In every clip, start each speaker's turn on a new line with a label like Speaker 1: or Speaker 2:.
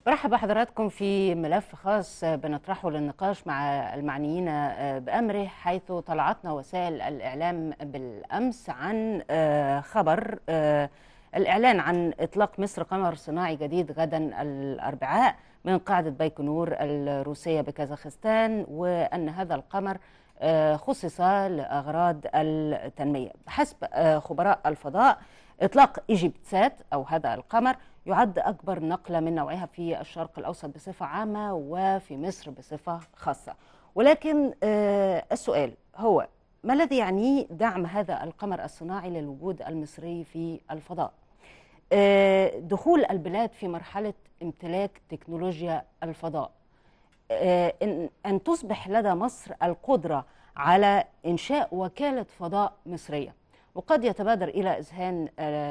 Speaker 1: برحب بحضراتكم في ملف خاص بنطرحه للنقاش مع المعنيين بأمره حيث طلعتنا وسائل الإعلام بالأمس عن خبر الإعلان عن إطلاق مصر قمر صناعي جديد غدا الأربعاء من قاعدة بايكونور الروسية بكازاخستان وأن هذا القمر خصص لأغراض التنمية بحسب خبراء الفضاء إطلاق إيجيبتسات أو هذا القمر يعد أكبر نقلة من نوعها في الشرق الأوسط بصفة عامة وفي مصر بصفة خاصة ولكن السؤال هو ما الذي يعنيه دعم هذا القمر الصناعي للوجود المصري في الفضاء دخول البلاد في مرحلة امتلاك تكنولوجيا الفضاء أن تصبح لدى مصر القدرة على إنشاء وكالة فضاء مصرية وقد يتبادر إلى إذهان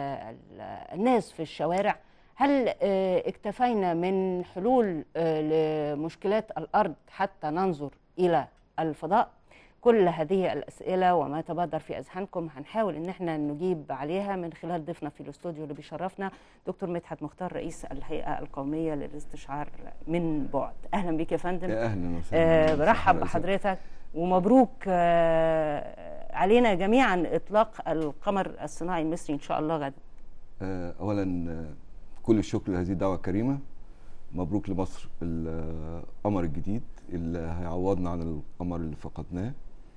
Speaker 1: الناس في الشوارع هل اكتفينا من حلول لمشكلات الأرض حتى ننظر إلى الفضاء كل هذه الأسئلة وما تبادر في أذهانكم هنحاول إن احنا نجيب عليها من خلال ضيفنا في الاستوديو اللي بيشرفنا دكتور مدحت مختار رئيس الهيئة القومية للاستشعار من بعد أهلا بك يا فندم
Speaker 2: يا أهلا وسهلا
Speaker 1: آه برحب بحضرتك ومبروك آه علينا جميعا إطلاق القمر الصناعي المصري إن شاء الله غدا
Speaker 2: آه أولا كل الشكر لهذه الدعوة الكريمة مبروك لمصر القمر الجديد اللي هيعوضنا عن القمر اللي فقدناه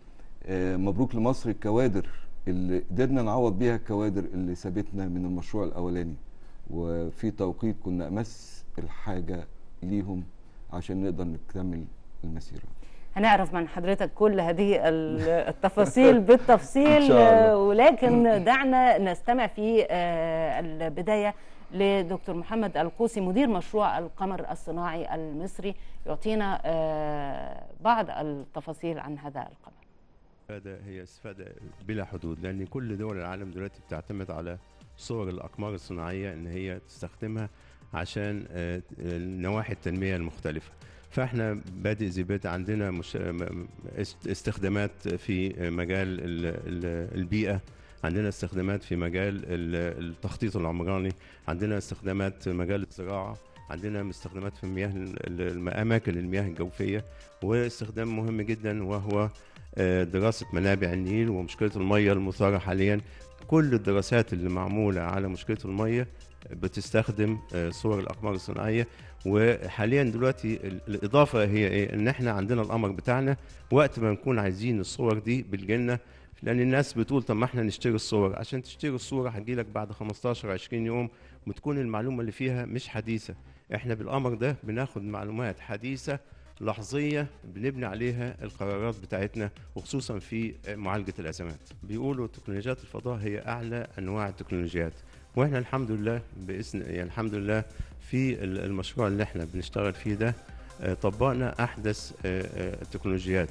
Speaker 2: مبروك لمصر الكوادر اللي قدرنا نعوض بيها الكوادر اللي سابتنا من المشروع الاولاني وفي توقيت كنا امس الحاجه ليهم عشان نقدر نكمل المسيره
Speaker 1: هنعرف من حضرتك كل هذه التفاصيل بالتفصيل ولكن دعنا نستمع في البدايه لدكتور محمد القوسي مدير مشروع القمر الصناعي المصري يعطينا بعض التفاصيل عن هذا القمر
Speaker 3: الاستفادة هي استفادة بلا حدود لأن كل دول العالم دلوقتي بتعتمد على صور الأقمار الصناعية إن هي تستخدمها عشان نواحي التنمية المختلفة فاحنا بادئ ذي بدء عندنا مش استخدامات في مجال البيئة عندنا استخدامات في مجال التخطيط العمراني عندنا استخدامات في مجال الزراعة عندنا استخدامات في المياه الأماكن المياه الجوفية واستخدام مهم جدا وهو دراسة منابع النيل ومشكلة المية المثارة حاليا كل الدراسات اللي معمولة على مشكلة المية بتستخدم صور الأقمار الصناعية وحاليا دلوقتي الإضافة هي إيه؟ إن إحنا عندنا القمر بتاعنا وقت ما نكون عايزين الصور دي بتجيلنا لأن الناس بتقول طب ما إحنا نشتري الصور عشان تشتري الصورة هتجيلك بعد 15 20 يوم وتكون المعلومة اللي فيها مش حديثة إحنا بالقمر ده بناخد معلومات حديثة لحظية بنبني عليها القرارات بتاعتنا وخصوصا في معالجة الأزمات بيقولوا تكنولوجيات الفضاء هي أعلى أنواع التكنولوجيات وإحنا الحمد لله بإذن يعني الحمد لله في المشروع اللي إحنا بنشتغل فيه ده طبقنا أحدث التكنولوجيات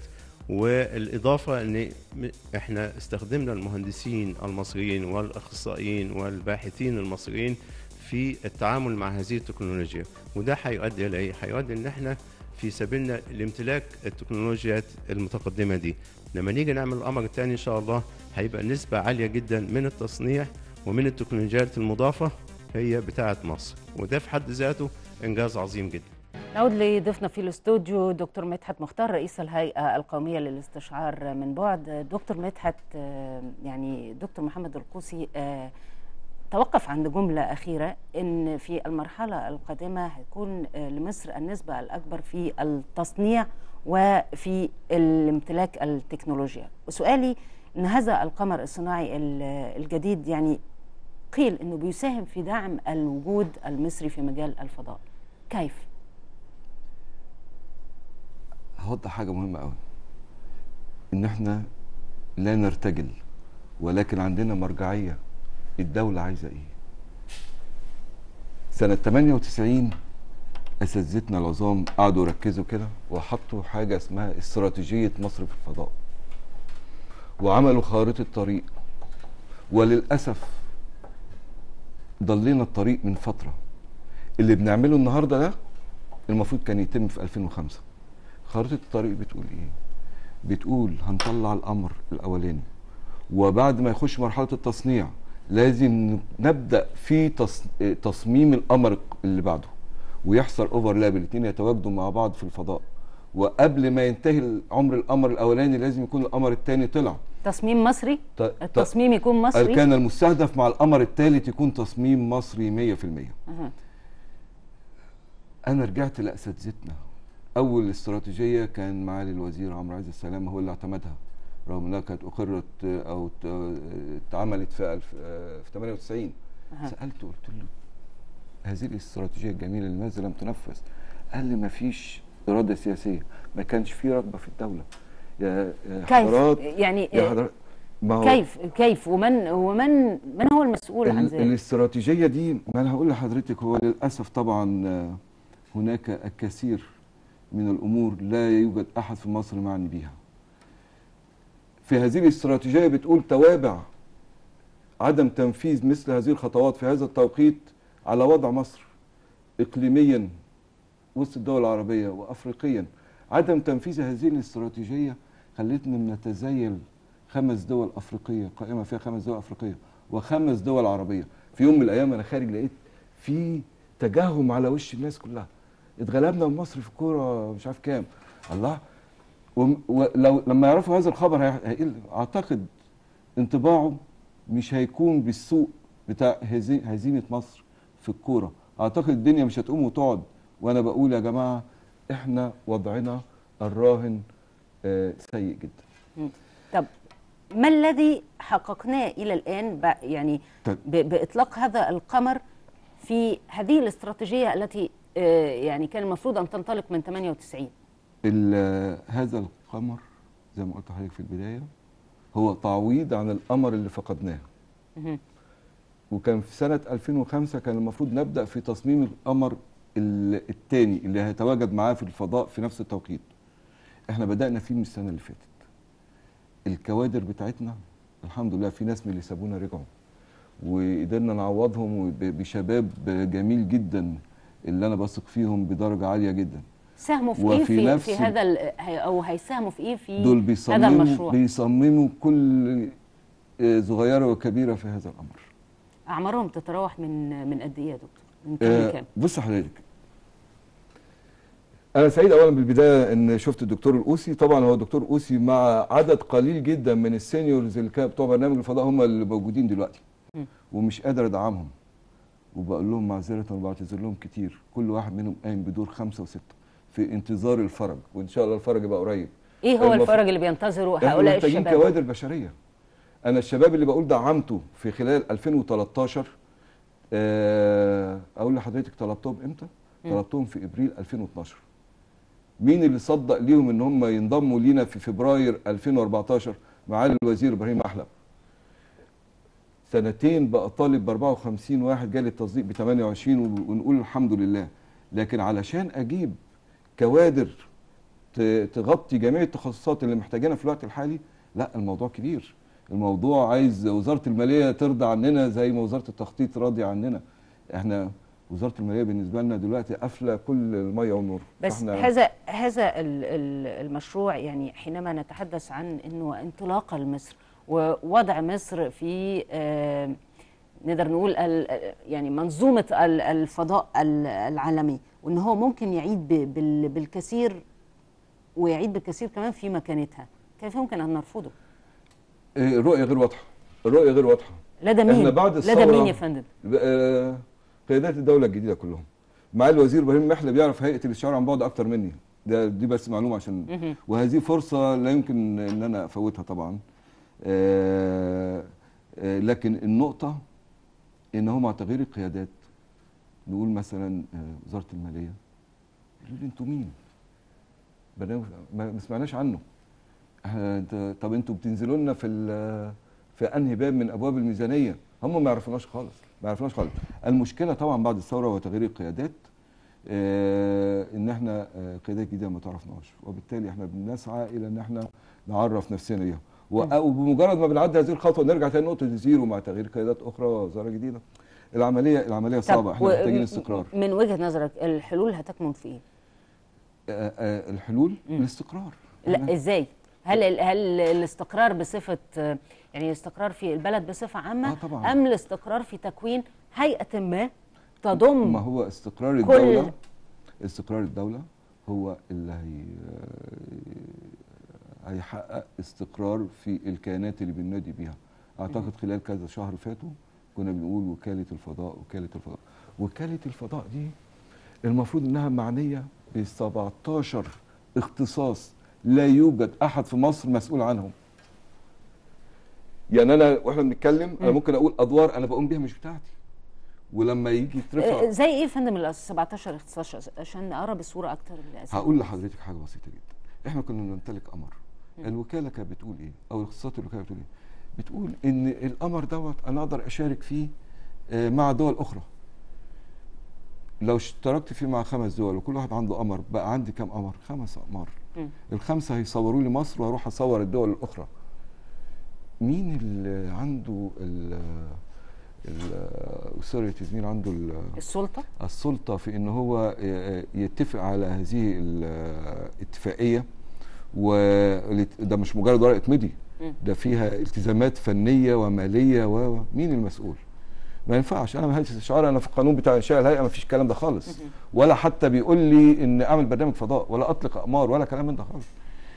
Speaker 3: والإضافة أن إحنا استخدمنا المهندسين المصريين والأخصائيين والباحثين المصريين في التعامل مع هذه التكنولوجيا وده هيؤدي إلى إيه؟ هيؤدي إن إحنا في سبيلنا لامتلاك التكنولوجيات المتقدمه دي لما نيجي نعمل القمر الثاني ان شاء الله هيبقى نسبه عاليه جدا من التصنيع ومن التكنولوجيات المضافه هي بتاعه مصر وده في حد ذاته انجاز عظيم جدا
Speaker 1: نعود لضيفنا في الاستوديو دكتور مدحت مختار رئيس الهيئه القوميه للاستشعار من بعد دكتور مدحت يعني دكتور محمد القوسي توقف عند جملة أخيرة إن في المرحلة القادمة هيكون لمصر النسبة الأكبر في التصنيع وفي الامتلاك التكنولوجيا وسؤالي إن هذا القمر الصناعي الجديد يعني قيل إنه بيساهم في دعم الوجود المصري في مجال الفضاء كيف؟
Speaker 2: هوضح حاجة مهمة قوي إن إحنا لا نرتجل ولكن عندنا مرجعية الدولة عايزة ايه سنة 98 أساتذتنا العظام قعدوا يركزوا كده وحطوا حاجة اسمها استراتيجية مصر في الفضاء وعملوا خارطة طريق وللأسف ضلينا الطريق من فترة اللي بنعمله النهاردة ده المفروض كان يتم في 2005 خارطة الطريق بتقول ايه بتقول هنطلع القمر الأولاني وبعد ما يخش مرحلة التصنيع لازم نبدا في تصميم القمر اللي بعده ويحصل اوفرلاب الاثنين يتواجدوا مع بعض في الفضاء وقبل ما ينتهي عمر القمر الاولاني لازم يكون القمر الثاني طلع
Speaker 1: تصميم مصري
Speaker 2: ت- ت-
Speaker 1: التصميم يكون مصري
Speaker 2: كان المستهدف مع القمر الثالث يكون تصميم مصري 100%
Speaker 1: أها.
Speaker 2: انا رجعت لاساتذتنا اول استراتيجيه كان معالي الوزير عمرو عزيز السلام هو اللي اعتمدها رغم انها كانت اقرت آه، او ت- اتعملت في الف- آه، في 98
Speaker 1: أها.
Speaker 2: سالته قلت له هذه الاستراتيجيه الجميله لماذا لم تنفذ؟ قال لي ما فيش اراده سياسيه ما كانش في رغبه في الدوله يا يا
Speaker 1: كيف
Speaker 2: حضرات
Speaker 1: يعني
Speaker 2: يا حضرات ما هو
Speaker 1: كيف كيف ومن ومن من هو المسؤول عن
Speaker 2: ال-
Speaker 1: ذلك
Speaker 2: الاستراتيجيه دي ما انا هقول لحضرتك هو للاسف طبعا آه، هناك الكثير من الامور لا يوجد احد في مصر معني بيها في هذه الاستراتيجيه بتقول توابع عدم تنفيذ مثل هذه الخطوات في هذا التوقيت على وضع مصر اقليميا وسط الدول العربيه وافريقيا عدم تنفيذ هذه الاستراتيجيه خلتنا نتزايل خمس دول افريقيه قائمه فيها خمس دول افريقيه وخمس دول عربيه في يوم من الايام انا خارج لقيت في تجاهم على وش الناس كلها اتغلبنا من مصر في الكوره مش عارف كام الله وم- ولو لما يعرفوا هذا الخبر هي- هيقل اعتقد انطباعه مش هيكون بالسوء بتاع هزي- هزيمه مصر في الكوره اعتقد الدنيا مش هتقوم وتقعد وانا بقول يا جماعه احنا وضعنا الراهن آه، سيء جدا
Speaker 1: طب ما الذي حققناه الى الان ب- يعني
Speaker 2: طب.
Speaker 1: ب- باطلاق هذا القمر في هذه الاستراتيجيه التي آه، يعني كان المفروض ان تنطلق من 98
Speaker 2: ال- هذا القمر زي ما قلت لحضرتك في البدايه هو تعويض عن القمر اللي فقدناه
Speaker 1: مهم.
Speaker 2: وكان في سنه 2005 كان المفروض نبدا في تصميم القمر ال- الثاني اللي هيتواجد معاه في الفضاء في نفس التوقيت احنا بدانا فيه من السنه اللي فاتت الكوادر بتاعتنا الحمد لله في ناس من اللي سابونا رجعوا وقدرنا نعوضهم وب- بشباب جميل جدا اللي انا بثق فيهم بدرجه عاليه جدا
Speaker 1: ساهموا في ايه
Speaker 2: وفي
Speaker 1: في,
Speaker 2: نفس
Speaker 1: في
Speaker 2: ال-
Speaker 1: هذا ال- هي- او هيساهموا في ايه في
Speaker 2: دول
Speaker 1: هذا
Speaker 2: بيصمموا
Speaker 1: المشروع
Speaker 2: بيصمموا كل آه، صغيره وكبيره في هذا الامر
Speaker 1: اعمارهم تتراوح من من قد ايه يا دكتور من كام
Speaker 2: آه،
Speaker 1: لكام
Speaker 2: بص حضرتك انا سعيد اولا بالبدايه ان شفت الدكتور الاوسي طبعا هو الدكتور الاوسي مع عدد قليل جدا من السينيورز اللي كانوا بتوع برنامج الفضاء هم اللي موجودين دلوقتي
Speaker 1: مم.
Speaker 2: ومش قادر ادعمهم وبقول لهم معذره وبعتذر لهم كتير كل واحد منهم قايم بدور خمسه وسته في انتظار الفرج وان شاء الله الفرج يبقى قريب
Speaker 1: ايه هو
Speaker 2: المفروض-
Speaker 1: الفرج اللي بينتظره
Speaker 2: احنا
Speaker 1: هؤلاء
Speaker 2: محتاجين
Speaker 1: الشباب
Speaker 2: كوادر بشريه انا الشباب اللي بقول دعمته في خلال 2013 آه، اقول لحضرتك طلبتهم امتى
Speaker 1: مم.
Speaker 2: طلبتهم في ابريل 2012 مين اللي صدق ليهم ان هم ينضموا لينا في فبراير 2014 معالي الوزير ابراهيم احلب سنتين بقى طالب ب 54 واحد جالي التصديق ب 28 ون- ونقول الحمد لله لكن علشان اجيب كوادر ت- تغطي جميع التخصصات اللي محتاجينها في الوقت الحالي لا الموضوع كبير الموضوع عايز وزاره الماليه ترضى عننا زي ما وزاره التخطيط راضيه عننا احنا وزاره الماليه بالنسبه لنا دلوقتي قافله كل الميه والنور
Speaker 1: بس
Speaker 2: فإحنا
Speaker 1: هذا هذا ال- ال- المشروع يعني حينما نتحدث عن انه انطلاقه لمصر ووضع مصر في آه، نقدر نقول ال- يعني منظومه ال- الفضاء ال- العالمي وان هو ممكن يعيد ب- بال- بالكثير ويعيد بالكثير كمان في مكانتها كيف يمكن ان نرفضه؟
Speaker 2: إيه، الرؤيه غير واضحه الرؤيه غير واضحه
Speaker 1: لدى
Speaker 2: إحنا
Speaker 1: مين؟
Speaker 2: بعد
Speaker 1: لدى
Speaker 2: الثورة-
Speaker 1: مين يا فندم؟
Speaker 2: آه، قيادات الدوله الجديده كلهم معالي الوزير ابراهيم محلى بيعرف هيئه الاستشاره عن بعد اكتر مني ده دي بس معلومه عشان
Speaker 1: مهم.
Speaker 2: وهذه فرصه لا يمكن ان انا افوتها طبعا آه، آه، لكن النقطه ان هو مع تغيير القيادات نقول مثلا آه، وزاره الماليه يقولوا لي انتوا مين؟ برنامج ما ما سمعناش عنه احنا انت- طب انتوا بتنزلوا لنا في ال- في انهي باب من ابواب الميزانيه هم ما يعرفوناش خالص ما يعرفوناش خالص المشكله طبعا بعد الثوره وتغيير القيادات آه ان احنا آه قيادات جديده ما تعرفناش وبالتالي احنا بنسعى الى ان احنا نعرف نفسنا ليها و- وبمجرد ما بنعدي هذه الخطوه نرجع تاني نقطه زيرو مع تغيير قيادات اخرى ووزاره جديده العمليه العمليه
Speaker 1: طب
Speaker 2: صعبه احنا
Speaker 1: و-
Speaker 2: محتاجين استقرار
Speaker 1: من وجهه نظرك الحلول هتكمن في ايه؟
Speaker 2: آه آه الحلول
Speaker 1: مم.
Speaker 2: الاستقرار
Speaker 1: لا ازاي؟ هل ال- هل الاستقرار بصفه يعني الاستقرار في البلد بصفه عامه
Speaker 2: آه طبعاً.
Speaker 1: ام الاستقرار في تكوين هيئه ما تضم
Speaker 2: ما هو استقرار
Speaker 1: كل
Speaker 2: الدوله استقرار الدوله هو اللي هي هيحقق استقرار في الكيانات اللي بننادي بيها اعتقد خلال كذا شهر فاتوا كنا بنقول وكاله الفضاء وكاله الفضاء وكاله الفضاء دي المفروض انها معنيه ب 17 اختصاص لا يوجد احد في مصر مسؤول عنهم يعني انا واحنا بنتكلم انا
Speaker 1: مم.
Speaker 2: ممكن اقول ادوار انا بقوم بيها مش بتاعتي ولما يجي
Speaker 1: آه،
Speaker 2: يترفع
Speaker 1: زي ايه يا فندم ال 17 اختصاص عشان اقرب الصوره اكتر للأسف.
Speaker 2: هقول لحضرتك حاجه بسيطه جدا احنا كنا نمتلك قمر
Speaker 1: مم.
Speaker 2: الوكاله كانت بتقول ايه او الاختصاصات الوكاله بتقول ايه بتقول ان القمر دوت انا اقدر اشارك فيه آه، مع دول اخرى لو اشتركت فيه مع خمس دول وكل واحد عنده قمر بقى عندي كام قمر خمس اقمار
Speaker 1: مم.
Speaker 2: الخمسه هيصوروا لي مصر واروح اصور الدول الاخرى مين اللي عنده ال ال- سوري مين عنده ال-
Speaker 1: السلطه
Speaker 2: السلطة في ان هو ي- يتفق على هذه الاتفاقية وده مش مجرد ورقة مضي
Speaker 1: مم.
Speaker 2: ده فيها التزامات فنية ومالية و و- مين المسؤول؟ ما ينفعش انا هيئه الاستشعار انا في القانون بتاع انشاء الهيئه ما فيش الكلام ده خالص
Speaker 1: مهم.
Speaker 2: ولا حتى بيقول لي ان اعمل برنامج فضاء ولا اطلق اقمار ولا كلام من ده خالص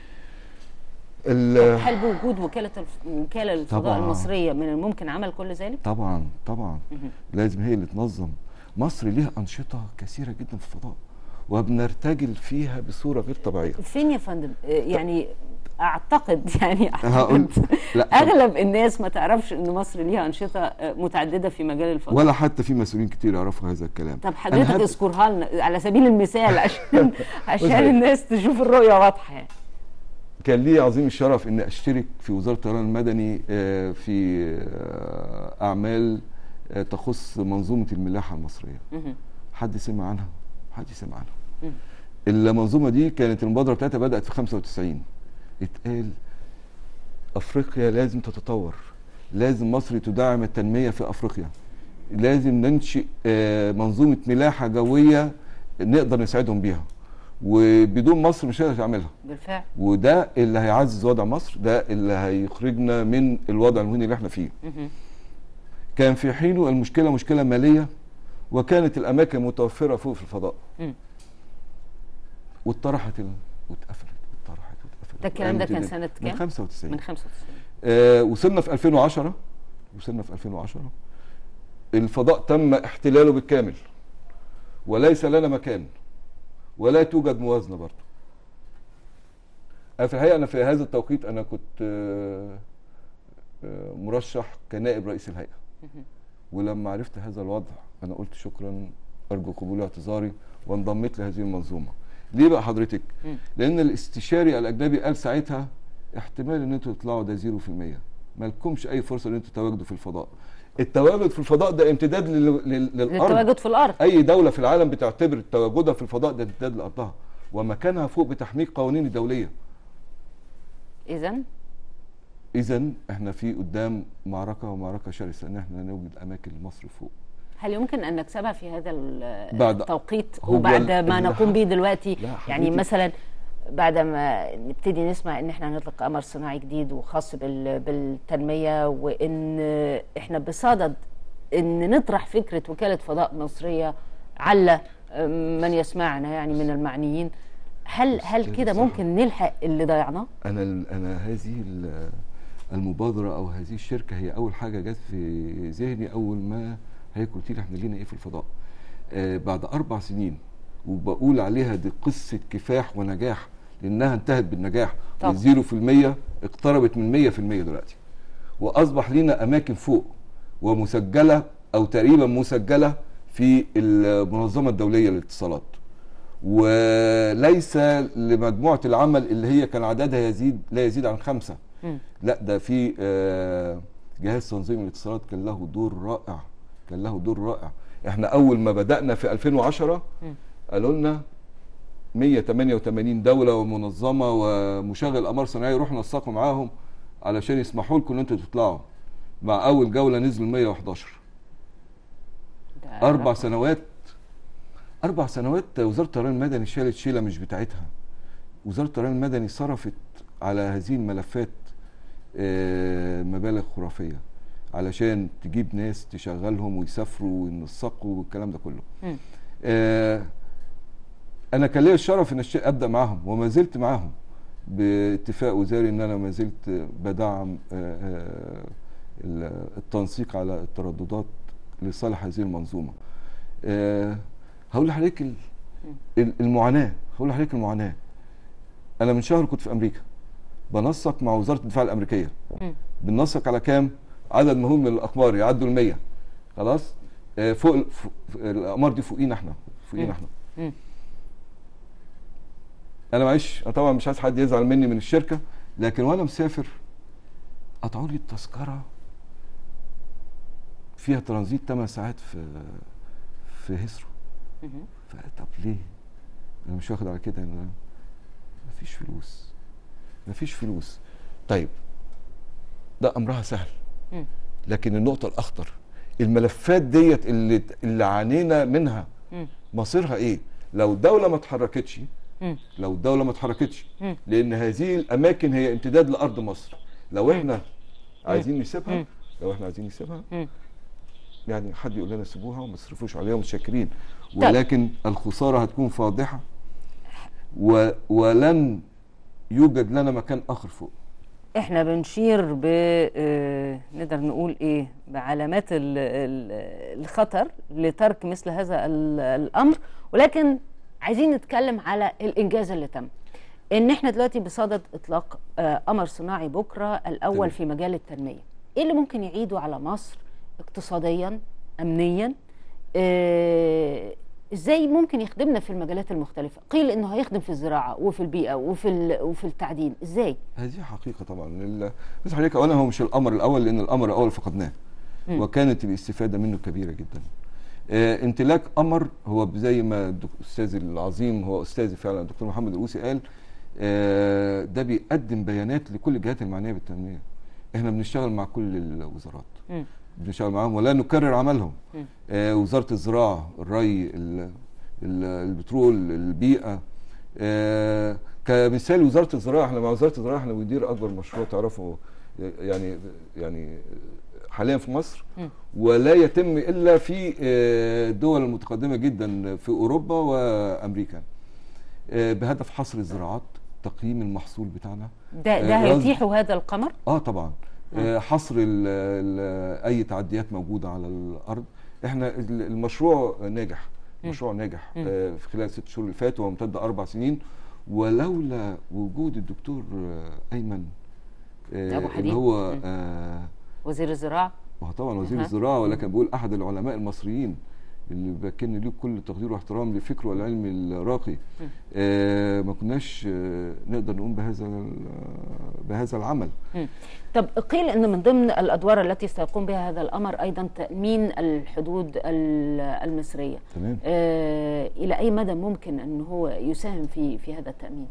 Speaker 2: ال-
Speaker 1: هل بوجود وكاله الف... وكاله الفضاء
Speaker 2: طبعاً.
Speaker 1: المصريه من الممكن عمل كل ذلك؟
Speaker 2: طبعا طبعا
Speaker 1: مهم.
Speaker 2: لازم هي اللي تنظم مصر ليها انشطه كثيره جدا في الفضاء وبنرتجل فيها بصوره غير طبيعيه
Speaker 1: فين يا فندم؟ آه، يعني اعتقد يعني
Speaker 2: هقول
Speaker 1: اعتقد
Speaker 2: لا طب-
Speaker 1: اغلب الناس ما تعرفش ان مصر ليها انشطه آه، متعدده في مجال الفضاء
Speaker 2: ولا حتى في مسؤولين كتير يعرفوا هذا الكلام
Speaker 1: طب
Speaker 2: أنا
Speaker 1: حضرتك
Speaker 2: هد-
Speaker 1: اذكرها لنا على سبيل المثال عشان عشان
Speaker 2: بصي.
Speaker 1: الناس تشوف الرؤيه واضحه يعني.
Speaker 2: كان لي عظيم الشرف ان اشترك في وزاره الطيران المدني آه، في آه، اعمال آه، تخص منظومه الملاحه المصريه
Speaker 1: مهم.
Speaker 2: حد سمع عنها حد سمع عنها
Speaker 1: مم.
Speaker 2: المنظومه دي كانت المبادره بتاعتها بدات في 95 اتقال افريقيا لازم تتطور لازم مصر تدعم التنميه في افريقيا لازم ننشئ آه، منظومه ملاحه جويه نقدر نساعدهم بيها وبدون مصر مش هنقدر نعملها
Speaker 1: بالفعل
Speaker 2: وده اللي هيعزز وضع مصر ده اللي هيخرجنا من الوضع المهين اللي احنا فيه
Speaker 1: مهم.
Speaker 2: كان في حينه المشكله مشكله ماليه وكانت الاماكن متوفره فوق في الفضاء
Speaker 1: مم.
Speaker 2: واتطرحت ال... واتقفلت واتطرحت واتقفلت
Speaker 1: ده الكلام ده
Speaker 2: وقامت
Speaker 1: كان
Speaker 2: ال-
Speaker 1: سنة
Speaker 2: من
Speaker 1: كام؟
Speaker 2: 95
Speaker 1: من 95
Speaker 2: آه وصلنا في 2010 وصلنا في 2010 الفضاء تم احتلاله بالكامل وليس لنا مكان ولا توجد موازنه برضه أنا في الحقيقه انا في هذا التوقيت انا كنت آه، آه، مرشح كنائب رئيس الهيئه
Speaker 1: مهم.
Speaker 2: ولما عرفت هذا الوضع انا قلت شكرا ارجو قبول اعتذاري وانضميت لهذه المنظومه ليه بقى حضرتك
Speaker 1: مم.
Speaker 2: لان الاستشاري الاجنبي قال ساعتها احتمال ان انتوا تطلعوا ده 0% ما لكمش اي فرصه ان انتوا تواجدوا في الفضاء التواجد في الفضاء ده امتداد لل- لل- للارض
Speaker 1: للتواجد في الارض
Speaker 2: اي دوله في العالم بتعتبر تواجدها في الفضاء ده امتداد لارضها ومكانها فوق بتحميل قوانين الدوليه
Speaker 1: اذا
Speaker 2: اذا احنا في قدام معركه ومعركه شرسه ان احنا نوجد اماكن لمصر فوق
Speaker 1: هل يمكن ان نكسبها في هذا ال-
Speaker 2: بعد-
Speaker 1: التوقيت
Speaker 2: هو
Speaker 1: وبعد
Speaker 2: ال-
Speaker 1: ما
Speaker 2: اللي
Speaker 1: نقوم
Speaker 2: حصل-
Speaker 1: به دلوقتي
Speaker 2: لا
Speaker 1: يعني
Speaker 2: حضرتك-
Speaker 1: مثلا بعد ما نبتدي نسمع ان احنا هنطلق قمر صناعي جديد وخاص بال- بالتنميه وان احنا بصدد ان نطرح فكره وكاله فضاء مصريه على من يسمعنا يعني من المعنيين هل هل
Speaker 2: أستاذ
Speaker 1: كده
Speaker 2: سحر.
Speaker 1: ممكن نلحق اللي ضيعناه؟
Speaker 2: انا انا هذه ال- المبادره او هذه الشركه هي اول حاجه جت في ذهني اول ما هي قلت لي احنا لينا ايه في الفضاء آه بعد اربع سنين وبقول عليها دي قصه كفاح ونجاح لانها انتهت بالنجاح
Speaker 1: طبعا.
Speaker 2: الزيرو في المية اقتربت من مية في المية دلوقتي واصبح لينا اماكن فوق ومسجله او تقريبا مسجله في المنظمه الدوليه للاتصالات وليس لمجموعه العمل اللي هي كان عددها يزيد لا يزيد عن خمسه
Speaker 1: مم.
Speaker 2: لا ده في آه، جهاز تنظيم الاتصالات كان له دور رائع كان له دور رائع احنا اول ما بدانا في 2010
Speaker 1: مم.
Speaker 2: قالوا لنا 188 دوله ومنظمه ومشغل اقمار صناعيه روحوا نسقوا معاهم علشان يسمحوا لكم ان انتوا تطلعوا مع اول جوله نزلوا 111
Speaker 1: ده
Speaker 2: اربع
Speaker 1: رقم.
Speaker 2: سنوات اربع سنوات وزاره الطيران المدني شالت شيله مش بتاعتها وزاره الطيران المدني صرفت على هذه الملفات آه، مبالغ خرافيه علشان تجيب ناس تشغلهم ويسافروا وينسقوا والكلام ده كله
Speaker 1: مم.
Speaker 2: آه، انا كان ليا الشرف ان أشت- ابدا معاهم وما زلت معاهم باتفاق وزاري ان انا ما زلت بدعم آه، آه، ال- التنسيق على الترددات لصالح هذه المنظومه آه، هقول لحضرتك ال- ال- المعاناه هقول لحضرتك المعاناه انا من شهر كنت في امريكا بنسق مع وزاره الدفاع الامريكيه
Speaker 1: مم.
Speaker 2: بننسق على كام عدد مهم من الاقمار يعدوا ال 100 خلاص آه، فوق ال- فوق- الاقمار دي فوقينا احنا فوقينا
Speaker 1: مم.
Speaker 2: احنا
Speaker 1: مم.
Speaker 2: انا معلش انا طبعا مش عايز حد يزعل مني من الشركه لكن وانا مسافر قطعوا لي التذكره فيها ترانزيت 8 ساعات في في هيثرو
Speaker 1: مهم.
Speaker 2: فطب ليه؟ انا مش واخد على كده ان مفيش فلوس مفيش فلوس طيب ده امرها سهل
Speaker 1: مم.
Speaker 2: لكن النقطه الاخطر الملفات ديت اللي اللي عانينا منها
Speaker 1: مم.
Speaker 2: مصيرها ايه؟ لو الدوله ما اتحركتش
Speaker 1: مم.
Speaker 2: لو الدوله ما اتحركتش
Speaker 1: مم.
Speaker 2: لان هذه الاماكن هي امتداد لارض مصر لو احنا عايزين نسيبها
Speaker 1: مم.
Speaker 2: لو احنا عايزين نسيبها
Speaker 1: مم.
Speaker 2: يعني حد يقول لنا سيبوها وما تصرفوش عليها متشكرين ولكن الخساره هتكون فاضحه و ولن يوجد لنا مكان اخر فوق
Speaker 1: احنا بنشير ب آه، نقدر نقول ايه بعلامات ال- ال- الخطر لترك مثل هذا ال- الامر ولكن عايزين نتكلم على الانجاز اللي تم ان احنا دلوقتي بصدد اطلاق آه، قمر صناعي بكره الاول
Speaker 2: تمام.
Speaker 1: في مجال التنميه ايه اللي ممكن يعيده على مصر اقتصاديا امنيا آه، ازاي ممكن يخدمنا في المجالات المختلفه قيل انه هيخدم في الزراعه وفي البيئه وفي ال- وفي التعدين ازاي
Speaker 2: هذه حقيقه طبعا ال- بس حضرتك اولا هو مش الامر الاول لان الامر الاول فقدناه
Speaker 1: مم.
Speaker 2: وكانت الاستفاده منه كبيره جدا آه امتلاك قمر هو زي ما الدك- الاستاذ العظيم هو استاذي فعلا الدكتور محمد الروسي قال آه ده بيقدم بيانات لكل الجهات المعنيه بالتنميه احنا بنشتغل مع كل الوزارات
Speaker 1: مم.
Speaker 2: بنشتغل معاهم ولا نكرر عملهم
Speaker 1: مم.
Speaker 2: آه وزاره الزراعه الري ال- ال- البترول البيئه آه كمثال وزاره الزراعه احنا مع وزاره الزراعه احنا بندير اكبر مشروع تعرفوا يعني يعني حاليا في مصر
Speaker 1: مم.
Speaker 2: ولا يتم الا في آه، الدول المتقدمه جدا في اوروبا وامريكا آه، بهدف حصر الزراعات تقييم المحصول بتاعنا
Speaker 1: ده ده
Speaker 2: آه،
Speaker 1: هيتيح هذا القمر
Speaker 2: اه طبعا آه حصر ال ال اي تعديات موجوده على الارض احنا ال- المشروع ناجح
Speaker 1: مم.
Speaker 2: مشروع ناجح
Speaker 1: مم.
Speaker 2: آه في خلال ست شهور اللي فاتوا وامتد اربع سنين ولولا وجود الدكتور آه ايمن آه
Speaker 1: أبو حديد.
Speaker 2: اللي هو
Speaker 1: مم.
Speaker 2: آه
Speaker 1: وزير الزراعه
Speaker 2: وهو طبعا وزير
Speaker 1: أها.
Speaker 2: الزراعه ولكن بقول احد العلماء المصريين اللي بكن له كل تقدير واحترام لفكره العلمي الراقي آه ما كناش آه نقدر نقوم بهذا ال- بهذا العمل
Speaker 1: طب قيل ان من ضمن الادوار التي سيقوم بها هذا القمر ايضا تامين الحدود ال- المصريه
Speaker 2: تمام
Speaker 1: آه الى اي مدى ممكن ان هو يساهم في في هذا التامين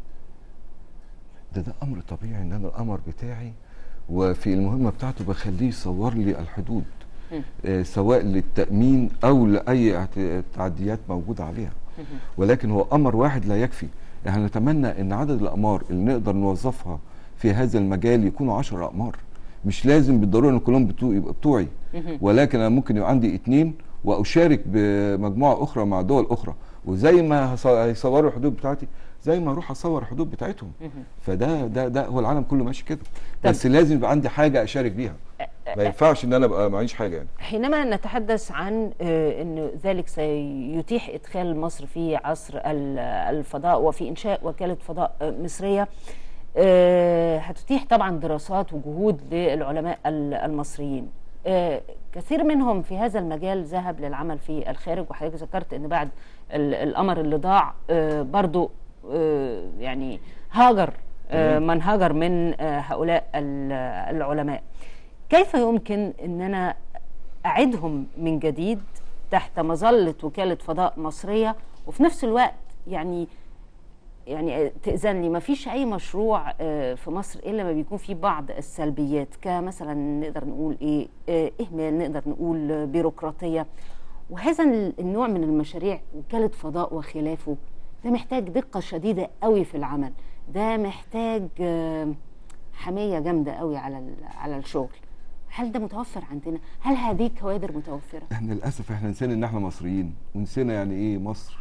Speaker 2: ده ده امر طبيعي ان انا القمر بتاعي وفي المهمه بتاعته بخليه يصور لي الحدود
Speaker 1: مم.
Speaker 2: آه سواء للتامين او لاي اعت- تعديات موجوده عليها ولكن هو قمر واحد لا يكفي احنا نتمنى ان عدد الاقمار اللي نقدر نوظفها في هذا المجال يكونوا 10 اقمار مش لازم بالضروره ان كلهم بتوع يبقى بتوعي
Speaker 1: مهم.
Speaker 2: ولكن انا ممكن يبقى عندي اتنين واشارك بمجموعه اخرى مع دول اخرى وزي ما هص- هيصوروا الحدود بتاعتي زي ما اروح اصور الحدود بتاعتهم
Speaker 1: مهم.
Speaker 2: فده ده ده هو العالم كله ماشي كده
Speaker 1: طب-
Speaker 2: بس لازم يبقى عندي حاجه اشارك بيها ما ينفعش ان انا ابقى معيش حاجه يعني
Speaker 1: حينما نتحدث عن آه، أن ذلك سيتيح إدخال مصر في عصر ال- الفضاء وفي إنشاء وكالة فضاء آه، مصرية آه، هتتيح طبعا دراسات وجهود للعلماء ال- المصريين آه، كثير منهم في هذا المجال ذهب للعمل في الخارج وحضرتك ذكرت ان بعد ال- القمر اللي ضاع آه، برضو آه، يعني هاجر آه، من هاجر من آه، هؤلاء ال- العلماء كيف يمكن ان انا اعدهم من جديد تحت مظله وكاله فضاء مصريه وفي نفس الوقت يعني يعني تأذن لي ما فيش أي مشروع آه، في مصر إلا ما بيكون فيه بعض السلبيات كمثلا نقدر نقول إيه آه، إهمال نقدر نقول آه، بيروقراطية وهذا ال- النوع من المشاريع وكالة فضاء وخلافه ده محتاج دقة شديدة قوي في العمل ده محتاج آه، حمية جامدة قوي على ال- على الشغل هل ده متوفر عندنا؟ هل هذه كوادر متوفرة؟
Speaker 2: احنا للاسف احنا نسينا ان احنا مصريين ونسينا يعني ايه مصر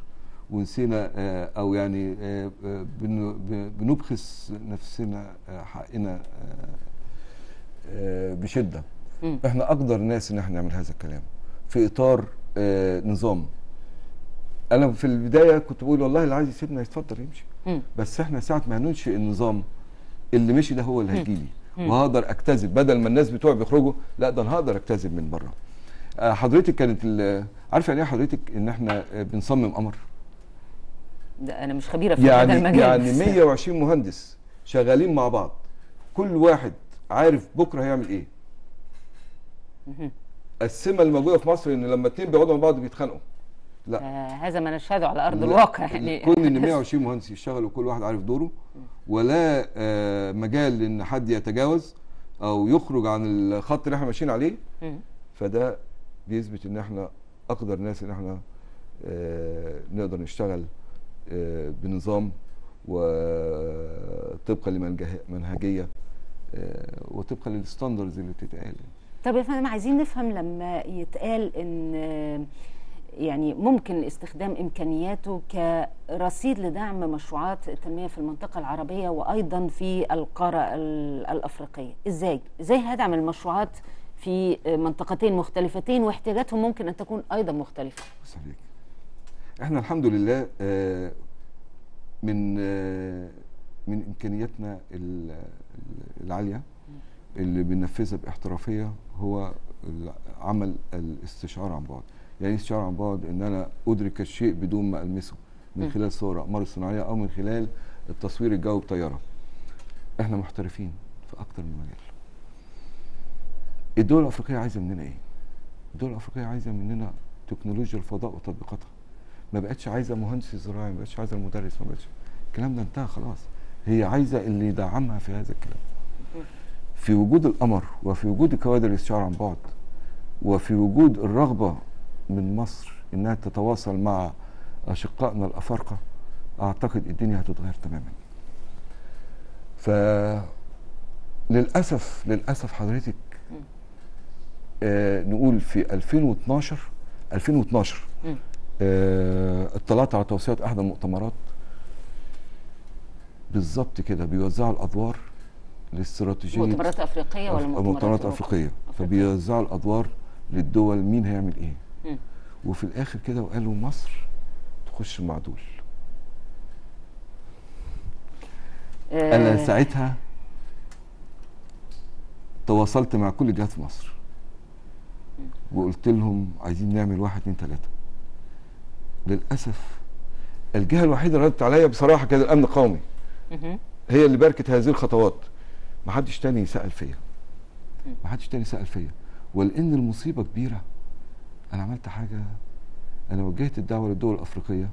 Speaker 2: ونسينا آه، او يعني آه، آه، بن- ب- بنبخس نفسنا آه، حقنا آه، آه، بشده
Speaker 1: مم.
Speaker 2: احنا اقدر ناس ان احنا نعمل هذا الكلام في اطار آه، نظام انا في البدايه كنت بقول والله اللي عايز يسيبنا يتفضل يمشي
Speaker 1: مم.
Speaker 2: بس احنا ساعه ما هننشئ النظام اللي مشي ده هو اللي هيجي لي
Speaker 1: مم.
Speaker 2: وهقدر اكتذب بدل ما الناس بتوعي بيخرجوا لا ده انا هقدر اكتذب من بره آه، حضرتك كانت ال- عارفه يعني ايه حضرتك ان احنا آه، بنصمم قمر
Speaker 1: ده انا مش خبيره في هذا
Speaker 2: يعني
Speaker 1: المجال
Speaker 2: يعني
Speaker 1: بس.
Speaker 2: 120 مهندس شغالين مع بعض كل واحد عارف بكره هيعمل ايه
Speaker 1: مهم.
Speaker 2: السمه اللي موجوده في مصر ان لما اتنين بيقعدوا مع بعض بيتخانقوا لا
Speaker 1: آه، هذا ما نشهده على ارض
Speaker 2: لا،
Speaker 1: الواقع يعني
Speaker 2: كون ان 120 مهندس يشتغلوا كل واحد عارف دوره ولا آه، مجال ان حد يتجاوز او يخرج عن الخط اللي احنا ماشيين عليه
Speaker 1: مم.
Speaker 2: فده بيثبت ان احنا اقدر ناس ان احنا آه، نقدر نشتغل آه، بنظام وطبقا لمنهجيه آه، وطبقا للستاندرز اللي بتتقال
Speaker 1: طب يا فندم عايزين نفهم لما يتقال ان آه، يعني ممكن استخدام امكانياته كرصيد لدعم مشروعات التنميه في المنطقه العربيه وايضا في القاره ال- الافريقيه ازاي ازاي هدعم المشروعات في آه، منطقتين مختلفتين واحتياجاتهم ممكن ان تكون ايضا مختلفه
Speaker 2: بص عليك احنا الحمد لله آه، من آه، من امكانياتنا ال- ال- العاليه اللي بننفذها باحترافيه هو ال- عمل الاستشعار عن بعد يعني ايه استشعار عن بعد ان انا ادرك الشيء بدون ما المسه من
Speaker 1: م.
Speaker 2: خلال صور الاقمار الصناعيه او من خلال التصوير الجوي بطياره احنا محترفين في اكتر من مجال الدول الافريقيه عايزه مننا ايه الدول الافريقيه عايزه مننا تكنولوجيا الفضاء وتطبيقاتها ما بقتش عايزه مهندس زراعي ما بقتش عايزه المدرس ما بقتش الكلام ده انتهى خلاص هي عايزه اللي يدعمها في هذا الكلام في وجود القمر وفي وجود كوادر الاستشعار عن بعد وفي وجود الرغبه من مصر انها تتواصل مع اشقائنا الافارقه اعتقد الدنيا هتتغير تماما ف للاسف للاسف حضرتك آه نقول في 2012 2012
Speaker 1: مم.
Speaker 2: آه اطلعت على توصيات احدى المؤتمرات بالظبط كده بيوزعوا الادوار لاستراتيجيه
Speaker 1: مؤتمرات افريقيه ولا
Speaker 2: أف-
Speaker 1: مؤتمرات
Speaker 2: مؤتمرات
Speaker 1: أوروبا؟
Speaker 2: افريقيه
Speaker 1: أفريقية.
Speaker 2: فبيوزعوا الادوار للدول مين هيعمل ايه
Speaker 1: مم.
Speaker 2: وفي الاخر كده وقالوا مصر تخش مع دول
Speaker 1: آه،
Speaker 2: انا ساعتها تواصلت مع كل جهات في مصر وقلت لهم عايزين نعمل واحد اتنين تلاته للاسف الجهه الوحيده اللي ردت عليا بصراحه كده الامن القومي
Speaker 1: مهم.
Speaker 2: هي اللي باركت هذه الخطوات ما حدش تاني سأل فيا ما حدش تاني سأل فيا ولأن المصيبة كبيرة أنا عملت حاجة أنا وجهت الدعوة للدول الأفريقية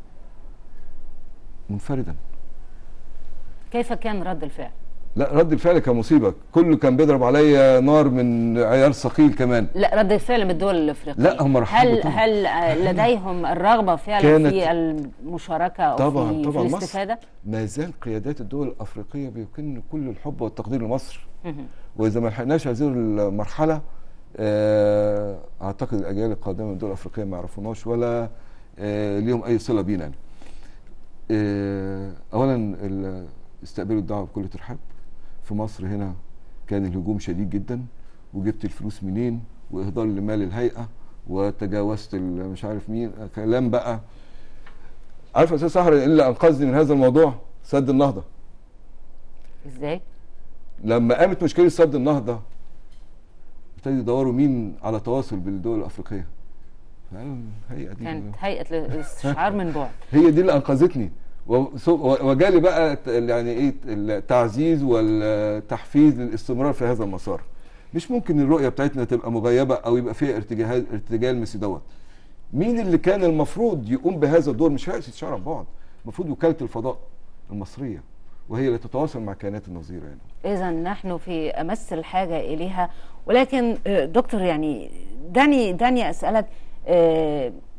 Speaker 2: منفردا
Speaker 1: كيف كان رد الفعل؟
Speaker 2: لا رد الفعل كان مصيبة كله كان بيضرب عليا نار من عيار ثقيل كمان
Speaker 1: لا رد الفعل من الدول الافريقيه
Speaker 2: لا، هم رحبوا
Speaker 1: هل
Speaker 2: طبعا.
Speaker 1: هل آه، لديهم الرغبه فعلا
Speaker 2: كانت-
Speaker 1: في المشاركه او
Speaker 2: طبعا
Speaker 1: في,
Speaker 2: طبعا
Speaker 1: في
Speaker 2: مصر
Speaker 1: الاستفاده؟
Speaker 2: ما زال قيادات الدول الأفريقية بيكن كل الحب والتقدير لمصر
Speaker 1: مهم.
Speaker 2: واذا ما لحقناش هذه المرحله آه، اعتقد الاجيال القادمه من الدول الافريقيه ما يعرفوناش ولا آه، ليهم اي صله بينا يعني. آه، اولا ال- استقبلوا الدعوه بكل ترحاب في مصر هنا كان الهجوم شديد جدا وجبت الفلوس منين واهدار لمال الهيئه وتجاوزت ال- مش عارف مين كلام بقى عارف يا استاذ سهر إيه اللي انقذني من هذا الموضوع سد النهضه
Speaker 1: ازاي؟
Speaker 2: لما قامت مشكله سد النهضه ابتدوا يدوروا مين على تواصل بالدول الافريقيه فقالوا الهيئه دي
Speaker 1: كانت هيئه الاستشعار من بعد
Speaker 2: هي دي اللي انقذتني وسو- و- وجالي بقى ت- يعني ايه التعزيز والتحفيز للاستمرار في هذا المسار مش ممكن الرؤيه بتاعتنا تبقى مغيبه او يبقى فيها ارتجاج ارتجال مثل دوت مين اللي كان المفروض يقوم بهذا الدور مش هيئه استشعار عن بعد المفروض وكاله الفضاء المصريه وهي اللي تتواصل مع الكيانات النظيره يعني
Speaker 1: اذا نحن في امس الحاجه اليها ولكن آه، دكتور يعني دعني دعني اسالك آه،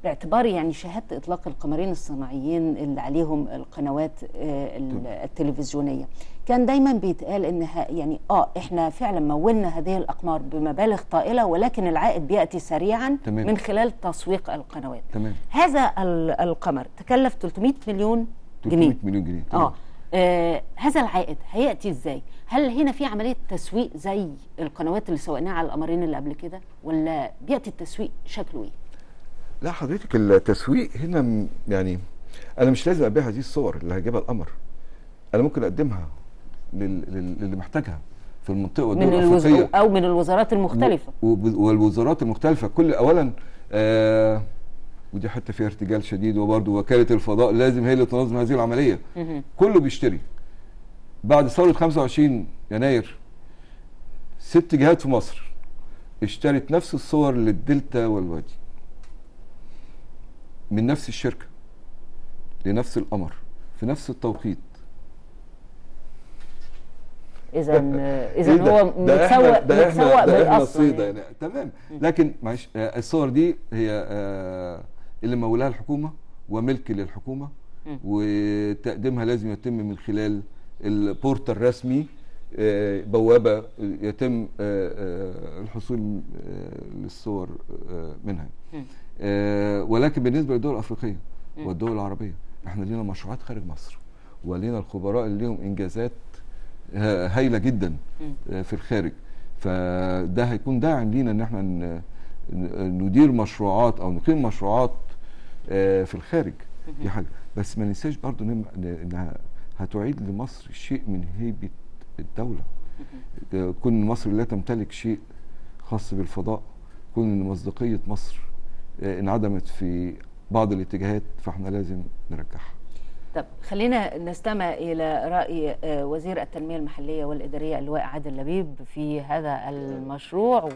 Speaker 1: باعتباري يعني شاهدت اطلاق القمرين الصناعيين اللي عليهم القنوات آه، ال- التلفزيونيه كان دايما بيتقال ان ه- يعني اه احنا فعلا مولنا هذه الاقمار بمبالغ طائله ولكن العائد بياتي سريعا
Speaker 2: تمام.
Speaker 1: من خلال تسويق القنوات
Speaker 2: تمام
Speaker 1: هذا ال- القمر تكلف 300 مليون
Speaker 2: 300
Speaker 1: جنيه
Speaker 2: مليون جنيه تمام.
Speaker 1: اه آه، هذا العائد هياتي ازاي؟ هل هنا في عمليه تسويق زي القنوات اللي سوقناها على القمرين اللي قبل كده ولا بياتي التسويق شكله ايه؟
Speaker 2: لا حضرتك التسويق هنا م- يعني انا مش لازم ابيع هذه الصور اللي هيجيبها القمر انا ممكن اقدمها لل- لل- للي محتاجها في المنطقه والدول
Speaker 1: من
Speaker 2: الافريقيه
Speaker 1: الوز... او من الوزارات المختلفه
Speaker 2: وب- والوزارات المختلفه كل اولا آه ودي حته فيها ارتجال شديد وبرضه وكاله الفضاء لازم هي اللي تنظم هذه العمليه
Speaker 1: مهم.
Speaker 2: كله بيشتري بعد ثوره 25 يناير ست جهات في مصر اشترت نفس الصور للدلتا والوادي من نفس الشركه لنفس القمر في نفس التوقيت
Speaker 1: اذا اذا
Speaker 2: إيه ده؟
Speaker 1: هو
Speaker 2: ده احنا
Speaker 1: متسوق
Speaker 2: ده احنا
Speaker 1: متسوق
Speaker 2: ده احنا
Speaker 1: بالاصل
Speaker 2: الصيدة
Speaker 1: يعني.
Speaker 2: يعني تمام لكن معلش آه، الصور دي هي آه، اللي مولاها الحكومه وملك للحكومه
Speaker 1: مم.
Speaker 2: وتقديمها لازم يتم من خلال البورتال الرسمي آه، بوابه يتم آه، آه، الحصول آه، للصور آه، منها
Speaker 1: مم.
Speaker 2: آه، ولكن بالنسبه للدول الافريقيه
Speaker 1: مم.
Speaker 2: والدول العربيه احنا لينا مشروعات خارج مصر ولينا الخبراء اللي ليهم انجازات ها- هايله جدا
Speaker 1: مم.
Speaker 2: آه، في الخارج فده هيكون داعم لينا ان احنا ن- ن- ندير مشروعات او نقيم مشروعات آه، في الخارج دي حاجه بس ما ننساش برضو إن- انها هتعيد لمصر شيء من هيبه الدوله آه، كون مصر لا تمتلك شيء خاص بالفضاء كون ان مصداقيه مصر آه، انعدمت في بعض الاتجاهات فاحنا لازم نرجعها
Speaker 1: طب خلينا نستمع الى راي آه، وزير التنميه المحليه والاداريه اللواء عادل لبيب في هذا المشروع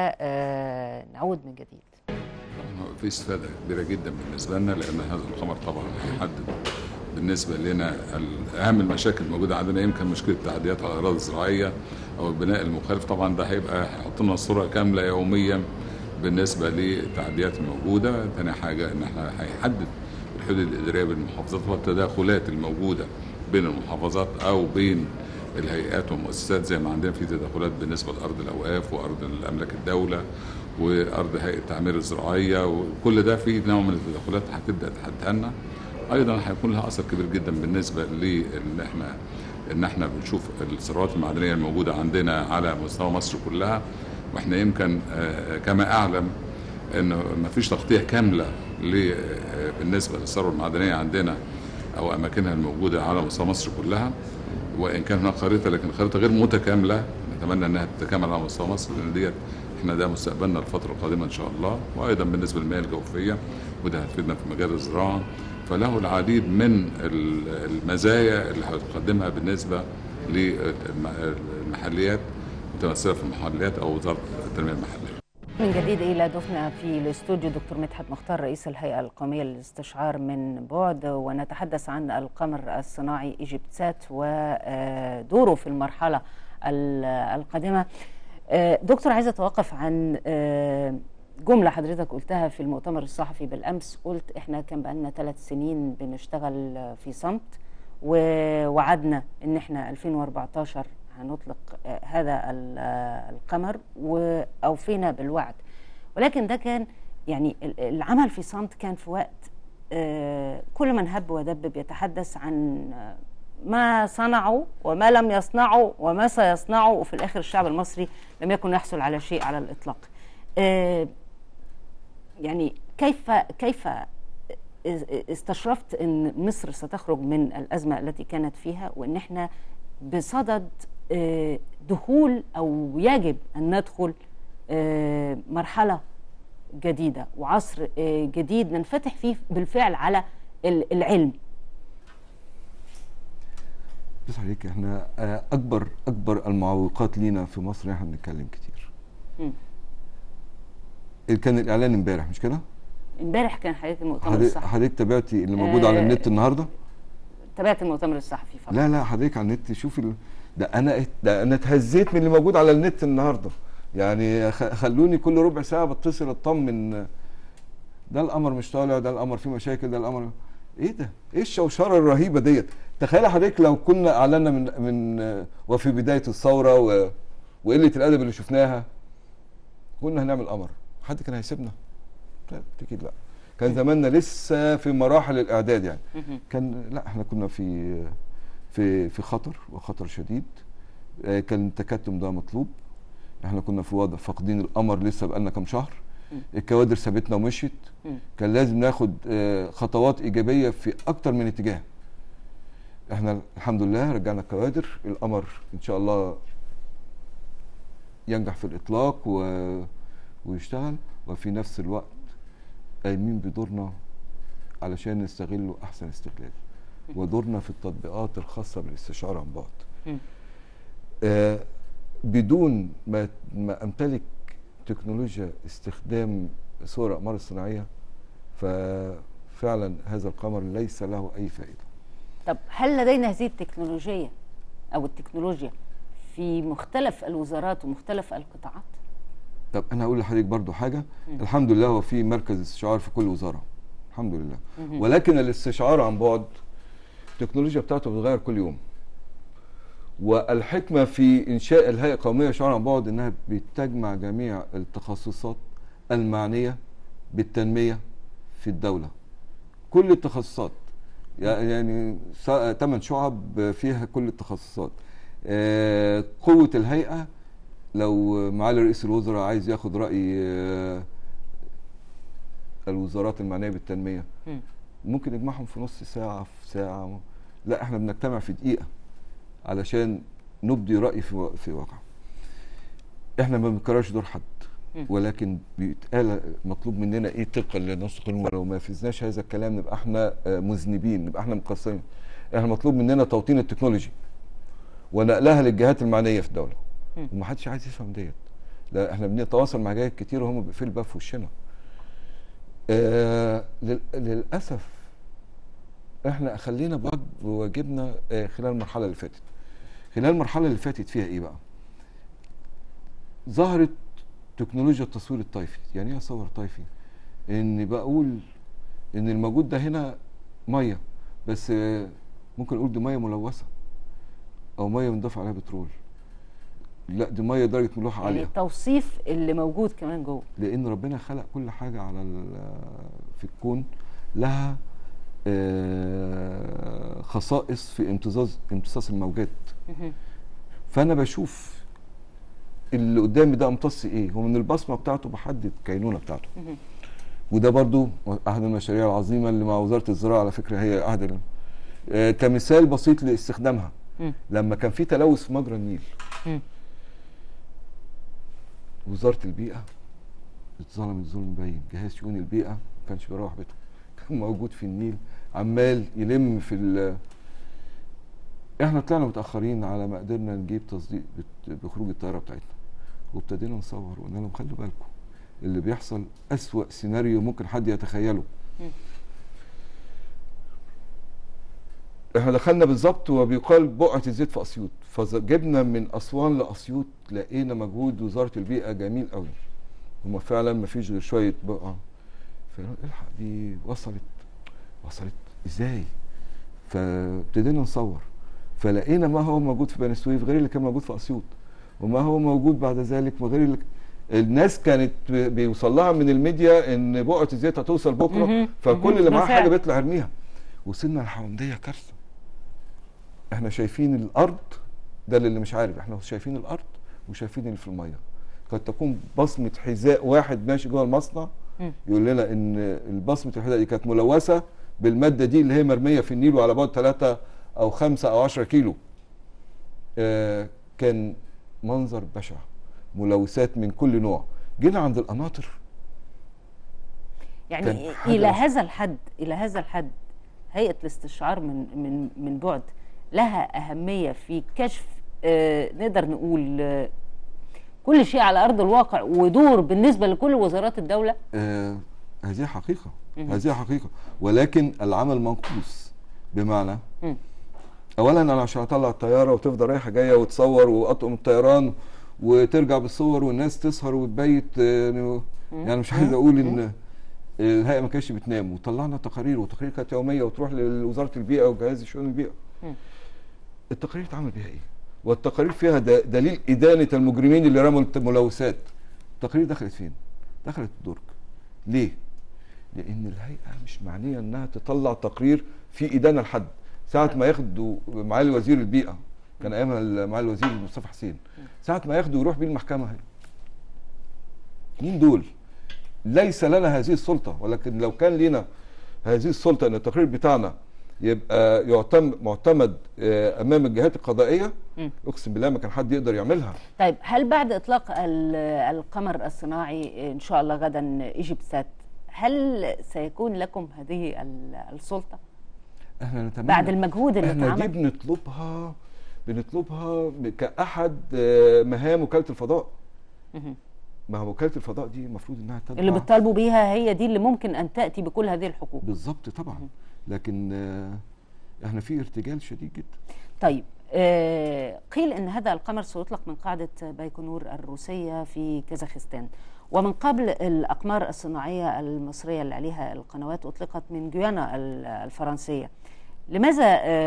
Speaker 1: ونعود من جديد
Speaker 4: طبعاً في استفادة كبيرة جدا بالنسبة لنا لأن هذا القمر طبعا هيحدد بالنسبة لنا ال- أهم المشاكل الموجودة عندنا يمكن مشكلة التعديات على الأراضي الزراعية أو البناء المخالف طبعا ده هيبقى هيحط لنا صورة كاملة يوميا بالنسبة للتعديات الموجودة تاني حاجة إن احنا هيحدد الحدود الإدارية بين المحافظات والتداخلات الموجودة بين المحافظات أو بين الهيئات والمؤسسات زي ما عندنا في تدخلات بالنسبه لارض الاوقاف وارض املاك الدوله وارض هيئه التعمير الزراعيه وكل ده في نوع من التدخلات هتبدا تحددها لنا ايضا هيكون لها اثر كبير جدا بالنسبه لان احنا ان احنا بنشوف الثروات المعدنيه الموجوده عندنا على مستوى مصر كلها واحنا يمكن آه، كما اعلم انه ما فيش تغطيه كامله ل- آه، بالنسبه للثروه المعدنيه عندنا او اماكنها الموجوده على مستوى مصر كلها وان كان هناك خريطه لكن الخريطه غير متكامله نتمنى انها تتكامل على مستوى مصر لان ديت احنا ده مستقبلنا الفتره القادمه ان شاء الله وايضا بالنسبه للمياه الجوفيه وده هتفيدنا في مجال الزراعه فله العديد من ال- المزايا اللي هتقدمها بالنسبه للمحليات متمثله في المحليات او وزاره التنميه المحليه
Speaker 1: من جديد الى ضيفنا في الاستوديو دكتور مدحت مختار رئيس الهيئه القوميه للاستشعار من بعد ونتحدث عن القمر الصناعي ايجيبتسات ودوره في المرحله ال- القادمه آه، دكتور عايزه اتوقف عن آه، جمله حضرتك قلتها في المؤتمر الصحفي بالامس قلت احنا كان بقالنا ثلاث سنين بنشتغل في صمت ووعدنا ان احنا 2014 هنطلق آه، هذا ال- آه، القمر واوفينا بالوعد ولكن ده كان يعني ال- العمل في صمت كان في وقت آه، كل من هب ودب بيتحدث عن آه، ما صنعوا وما لم يصنعوا وما سيصنعوا وفي الاخر الشعب المصري لم يكن يحصل على شيء على الاطلاق. آه، يعني كيف كيف استشرفت ان مصر ستخرج من الازمه التي كانت فيها وان احنا بصدد آه، دخول او يجب ان ندخل آه، مرحله جديده وعصر آه، جديد ننفتح فيه بالفعل على ال- العلم
Speaker 2: بس عليك احنا آه، اكبر اكبر المعوقات لينا في مصر احنا بنتكلم كتير
Speaker 1: مم.
Speaker 2: كان الاعلان امبارح مش كده
Speaker 1: امبارح كان حضرتك المؤتمر
Speaker 2: حضرتك
Speaker 1: الصحفي
Speaker 2: حضرتك تابعتي اللي موجود على
Speaker 1: آه،
Speaker 2: النت النهارده
Speaker 1: تابعت المؤتمر الصحفي فقط
Speaker 2: لا لا حضرتك على النت شوفي ال... ده انا ده انا اتهزيت من اللي موجود على النت النهارده يعني خ- خلوني كل ربع ساعه بتصل اطمن ده القمر مش طالع ده القمر فيه مشاكل ده القمر ايه ده ايه الشوشره الرهيبه ديت تخيل حضرتك لو كنا اعلنا من من آه، وفي بدايه الثوره و... وقله الادب اللي شفناها كنا هنعمل قمر حد كان هيسيبنا لا اكيد لا كان زماننا لسه في مراحل الاعداد يعني
Speaker 1: مهم.
Speaker 2: كان لا احنا كنا في في في خطر وخطر شديد آه، كان التكتم ده مطلوب احنا كنا في وضع فاقدين القمر لسه بقالنا كام شهر
Speaker 1: مم.
Speaker 2: الكوادر سابتنا ومشيت
Speaker 1: مم.
Speaker 2: كان لازم ناخد آه، خطوات ايجابيه في اكتر من اتجاه احنا الحمد لله رجعنا الكوادر القمر ان شاء الله ينجح في الاطلاق و... ويشتغل وفي نفس الوقت قايمين بدورنا علشان نستغله احسن استغلال ودورنا في التطبيقات الخاصه بالاستشعار عن بعد
Speaker 1: مم.
Speaker 2: آه بدون ما ما امتلك تكنولوجيا استخدام صور الاقمار الصناعيه ففعلا هذا القمر ليس له اي فائده
Speaker 1: طب هل لدينا هذه التكنولوجيا او التكنولوجيا في مختلف الوزارات ومختلف القطاعات
Speaker 2: طب انا هقول لحضرتك برضو حاجه
Speaker 1: مم.
Speaker 2: الحمد لله هو في مركز استشعار في كل وزاره الحمد لله
Speaker 1: مهم.
Speaker 2: ولكن الاستشعار عن بعد التكنولوجيا بتاعته بتتغير كل يوم والحكمه في انشاء الهيئه القوميه للشعار عن بعد انها بتجمع جميع التخصصات المعنيه بالتنميه في الدوله كل التخصصات يعني ثمان شعب فيها كل التخصصات آه، قوه الهيئه لو معالي رئيس الوزراء عايز ياخد راي آه، الوزارات المعنيه بالتنميه
Speaker 1: مم.
Speaker 2: ممكن نجمعهم في نص ساعة في ساعة لا احنا بنجتمع في دقيقة علشان نبدي رأي في و- في واقع احنا ما بنكررش دور حد
Speaker 1: مم.
Speaker 2: ولكن بيتقال مطلوب مننا ايه طبقا لنص القانون ولو ما فزناش هذا الكلام نبقى احنا آه، مذنبين نبقى احنا مقصرين احنا مطلوب مننا توطين التكنولوجي ونقلها للجهات المعنيه في الدوله
Speaker 1: مم.
Speaker 2: ومحدش عايز يفهم ديت لا احنا بنتواصل مع جهات كتير وهم بيقفلوا الباب في وشنا آه لل- للاسف احنا خلينا بواجب واجبنا آه خلال المرحله اللي فاتت خلال المرحله اللي فاتت فيها ايه بقى ظهرت تكنولوجيا التصوير الطيفي يعني ايه اصور طيفي ان بقول ان الموجود ده هنا ميه بس آه، ممكن اقول دي ميه ملوثه او ميه بنضاف عليها بترول لا دي ميه درجه ملوحه
Speaker 1: يعني
Speaker 2: عاليه
Speaker 1: التوصيف اللي موجود كمان جوه
Speaker 2: لان ربنا خلق كل حاجه على ال- في الكون لها آه، خصائص في امتصاص امتصاص الموجات
Speaker 1: مهم.
Speaker 2: فانا بشوف اللي قدامي ده امتص ايه هو من البصمه بتاعته بحدد الكينونه بتاعته
Speaker 1: مهم.
Speaker 2: وده برضو احد المشاريع العظيمه اللي مع وزاره الزراعه على فكره هي احد ال- آه، كمثال بسيط لاستخدامها
Speaker 1: مم.
Speaker 2: لما كان في تلوث في مجرى النيل
Speaker 1: مم.
Speaker 2: وزاره البيئه اتظلمت ظلم باين جهاز شؤون البيئه ما كانش بيروح بيته كان موجود في النيل عمال يلم في ال احنا طلعنا متاخرين على ما قدرنا نجيب تصديق بت- بخروج الطياره بتاعتنا وابتدينا نصور وقلنا لهم خلوا بالكم اللي بيحصل اسوا سيناريو ممكن حد يتخيله
Speaker 1: مم.
Speaker 2: احنا دخلنا بالظبط وبيقال بقعه الزيت في اسيوط فجبنا من اسوان لاسيوط لقينا مجهود وزاره البيئه جميل قوي هما فعلا ما فيش غير شويه بقعه فالحق دي وصلت وصلت ازاي فابتدينا نصور فلقينا ما هو موجود في بني سويف غير اللي كان موجود في اسيوط وما هو موجود بعد ذلك وغير اللي الناس كانت بي- بيوصل لها من الميديا ان بقعه الزيت هتوصل بكره
Speaker 1: مهم.
Speaker 2: فكل اللي معاه
Speaker 1: بالفعل.
Speaker 2: حاجه بيطلع يرميها وصلنا للحومديه كارثه احنا شايفين الارض ده اللي مش عارف احنا شايفين الارض وشايفين اللي في الميه قد تكون بصمه حذاء واحد ماشي جوه المصنع
Speaker 1: مم.
Speaker 2: يقول لنا ان البصمه الحذاء دي كانت ملوثه بالماده دي اللي هي مرميه في النيل وعلى بعد 3 او 5 او 10 كيلو آه كان منظر بشع ملوثات من كل نوع جينا عند القناطر
Speaker 1: يعني
Speaker 2: كان حاجة
Speaker 1: الى
Speaker 2: وحشة.
Speaker 1: هذا الحد الى هذا الحد هيئه الاستشعار من من من بعد لها اهميه في كشف آه نقدر نقول آه كل شيء على ارض الواقع ودور بالنسبه لكل وزارات الدوله
Speaker 2: آه هذه حقيقة
Speaker 1: مهم.
Speaker 2: هذه حقيقة ولكن العمل منقوص بمعنى
Speaker 1: مم.
Speaker 2: اولا انا عشان اطلع الطياره وتفضل رايحه جايه وتصور واطقم الطيران وترجع بالصور والناس تسهر وتبيت آه، يعني مش عايز اقول ان الهيئه ما كانتش بتنام وطلعنا تقارير وتقارير كانت يوميه وتروح لوزاره البيئه وجهاز شؤون البيئه
Speaker 1: مم.
Speaker 2: التقارير اتعمل بيها ايه والتقارير فيها د- دليل ادانه المجرمين اللي رموا الملوثات التقارير دخلت فين دخلت الدرج ليه لان الهيئه مش معنيه انها تطلع تقرير في ادانه لحد ساعه ما ياخدوا معالي وزير البيئه كان ايامها معالي الوزير مصطفى حسين ساعه ما ياخدوا يروح بيه المحكمه هي مين دول ليس لنا هذه السلطه ولكن لو كان لنا هذه السلطه ان التقرير بتاعنا يبقى يعتمد معتمد آه، امام الجهات القضائيه
Speaker 1: مم.
Speaker 2: اقسم بالله ما كان حد يقدر يعملها
Speaker 1: طيب هل بعد اطلاق ال- القمر الصناعي ان شاء الله غدا ايجيبت سات هل سيكون لكم هذه ال- السلطه
Speaker 2: احنا نتمنى
Speaker 1: بعد المجهود اللي
Speaker 2: احنا دي
Speaker 1: اتعمل
Speaker 2: بنطلبها بنطلبها كاحد آه، مهام وكاله الفضاء
Speaker 1: مهم.
Speaker 2: ما هو وكاله الفضاء دي المفروض انها تتبع
Speaker 1: اللي بتطالبوا بيها هي دي اللي ممكن ان تاتي بكل هذه الحقوق
Speaker 2: بالظبط طبعا لكن آه، احنا في ارتجال شديد جدا
Speaker 1: طيب آه، قيل ان هذا القمر سيطلق من قاعده بايكونور الروسيه في كازاخستان ومن قبل الاقمار الصناعيه المصريه اللي عليها القنوات اطلقت من جيانا ال- الفرنسيه لماذا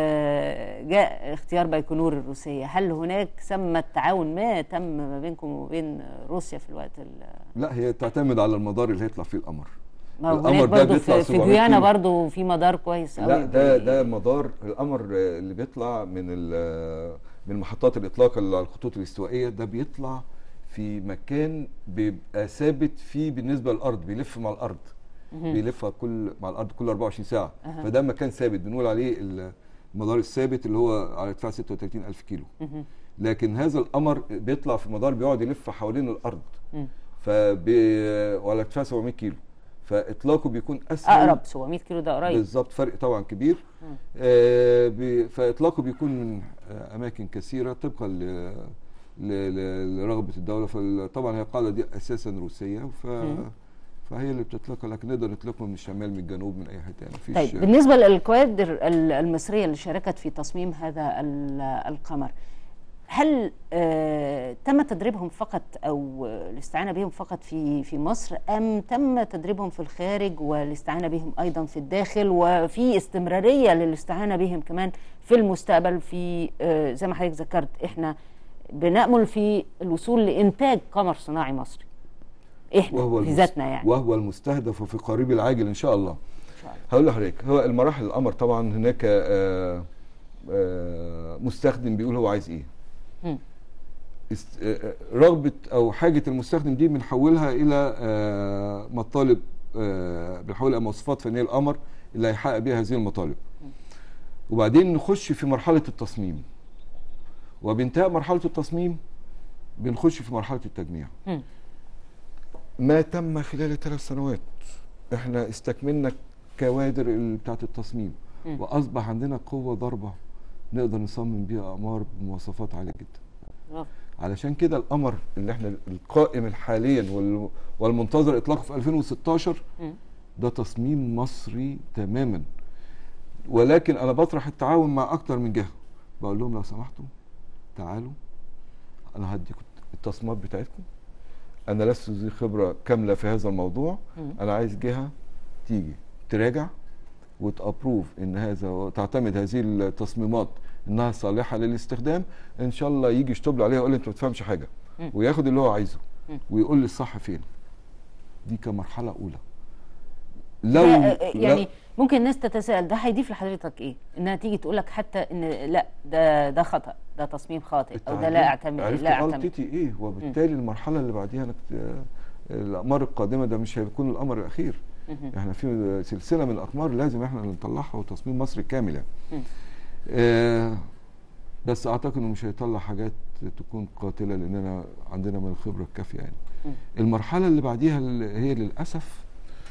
Speaker 1: آه، جاء اختيار بايكونور الروسيه هل هناك ثمه تعاون ما تم ما بينكم وبين روسيا في الوقت ال-
Speaker 2: لا هي تعتمد على المدار اللي هيطلع فيه القمر
Speaker 1: ما هو
Speaker 2: القمر
Speaker 1: هناك
Speaker 2: ده
Speaker 1: برضه
Speaker 2: بيطلع
Speaker 1: في, في
Speaker 2: 700
Speaker 1: جيانا
Speaker 2: كيلو.
Speaker 1: برضه في مدار كويس قوي
Speaker 2: لا ده ده مدار القمر آه، اللي بيطلع من ال- من محطات الاطلاق اللي على الخطوط الاستوائيه ده بيطلع في مكان بيبقى ثابت فيه بالنسبه للارض بيلف مع الارض بيلف كل مع الارض كل 24 ساعه
Speaker 1: أها.
Speaker 2: فده مكان ثابت بنقول عليه المدار الثابت اللي هو على ارتفاع 36000 كيلو
Speaker 1: مهم.
Speaker 2: لكن هذا القمر بيطلع في مدار بيقعد يلف حوالين الارض
Speaker 1: مم.
Speaker 2: فبي وعلى ارتفاع 700 كيلو فاطلاقه بيكون اسهل
Speaker 1: اقرب 700 كيلو ده قريب
Speaker 2: بالظبط فرق طبعا كبير
Speaker 1: مم.
Speaker 2: آه بي- فاطلاقه بيكون من آه اماكن كثيره طبقا ل ل- ل- لرغبه الدوله فطبعا هي القاعده دي اساسا روسيه ف
Speaker 1: مم.
Speaker 2: فهي اللي بتطلقها لكن نقدر نطلقها من الشمال من الجنوب من اي حته يعني مفيش
Speaker 1: طيب بالنسبة للكوادر ال- المصرية اللي شاركت في تصميم هذا ال- القمر هل آه تم تدريبهم فقط أو الاستعانة بهم فقط في في مصر أم تم تدريبهم في الخارج والاستعانة بهم أيضا في الداخل وفي استمرارية للاستعانة بهم كمان في المستقبل في آه زي ما حضرتك ذكرت إحنا بنأمل في الوصول لإنتاج قمر صناعي مصري إحنا
Speaker 2: وهو
Speaker 1: في
Speaker 2: المس-
Speaker 1: ذاتنا يعني
Speaker 2: وهو المستهدف وفي قريب العاجل ان شاء الله
Speaker 1: إن شاء الله
Speaker 2: هقول لحضرتك هو المراحل القمر طبعا هناك آه، آه، مستخدم بيقول هو عايز ايه
Speaker 1: مم.
Speaker 2: است- آه، آه، رغبه او حاجه المستخدم دي بنحولها الى آه، مطالب آه، بنحولها الى مواصفات فنيه القمر اللي هيحقق بيها هذه المطالب وبعدين نخش في مرحله التصميم وبانتهاء مرحله التصميم بنخش في مرحله التجميع
Speaker 1: مم.
Speaker 2: ما تم خلال الثلاث سنوات احنا استكملنا كوادر ال- بتاعه التصميم
Speaker 1: مم.
Speaker 2: واصبح عندنا قوه ضربه نقدر نصمم بيها اقمار بمواصفات عاليه جدا
Speaker 1: برافو.
Speaker 2: علشان كده القمر اللي احنا القائم حاليا وال- والمنتظر اطلاقه في 2016
Speaker 1: مم.
Speaker 2: ده تصميم مصري تماما ولكن انا بطرح التعاون مع اكتر من جهه بقول لهم لو سمحتوا تعالوا انا هديكم التصميمات بتاعتكم انا لست ذي خبره كامله في هذا الموضوع
Speaker 1: مم.
Speaker 2: انا عايز جهه تيجي تراجع وتابروف ان هذا وتعتمد هذه التصميمات انها صالحه للاستخدام ان شاء الله يجي يشطب لي عليها يقول لي انت ما بتفهمش حاجه
Speaker 1: مم.
Speaker 2: وياخد اللي هو عايزه
Speaker 1: مم.
Speaker 2: ويقول لي الصح فين دي كمرحله اولى لو
Speaker 1: ده، آه،
Speaker 2: لو-
Speaker 1: يعني ممكن الناس تتساءل ده هيضيف لحضرتك ايه؟ انها تيجي تقول لك حتى ان لا ده ده خطا ده تصميم خاطئ او ده لا اعتمد
Speaker 2: عرفت
Speaker 1: لا اعتمد
Speaker 2: غلطتي ايه وبالتالي المرحله اللي بعديها انا كنت آه، الاقمار القادمه ده مش هيكون القمر الاخير
Speaker 1: مهم.
Speaker 2: احنا في سلسله من الاقمار لازم احنا اللي نطلعها وتصميم مصري كامل يعني
Speaker 1: مم.
Speaker 2: آه بس اعتقد انه مش هيطلع حاجات تكون قاتله لاننا عندنا من الخبره الكافيه يعني
Speaker 1: مم.
Speaker 2: المرحله اللي بعديها اللي هي للاسف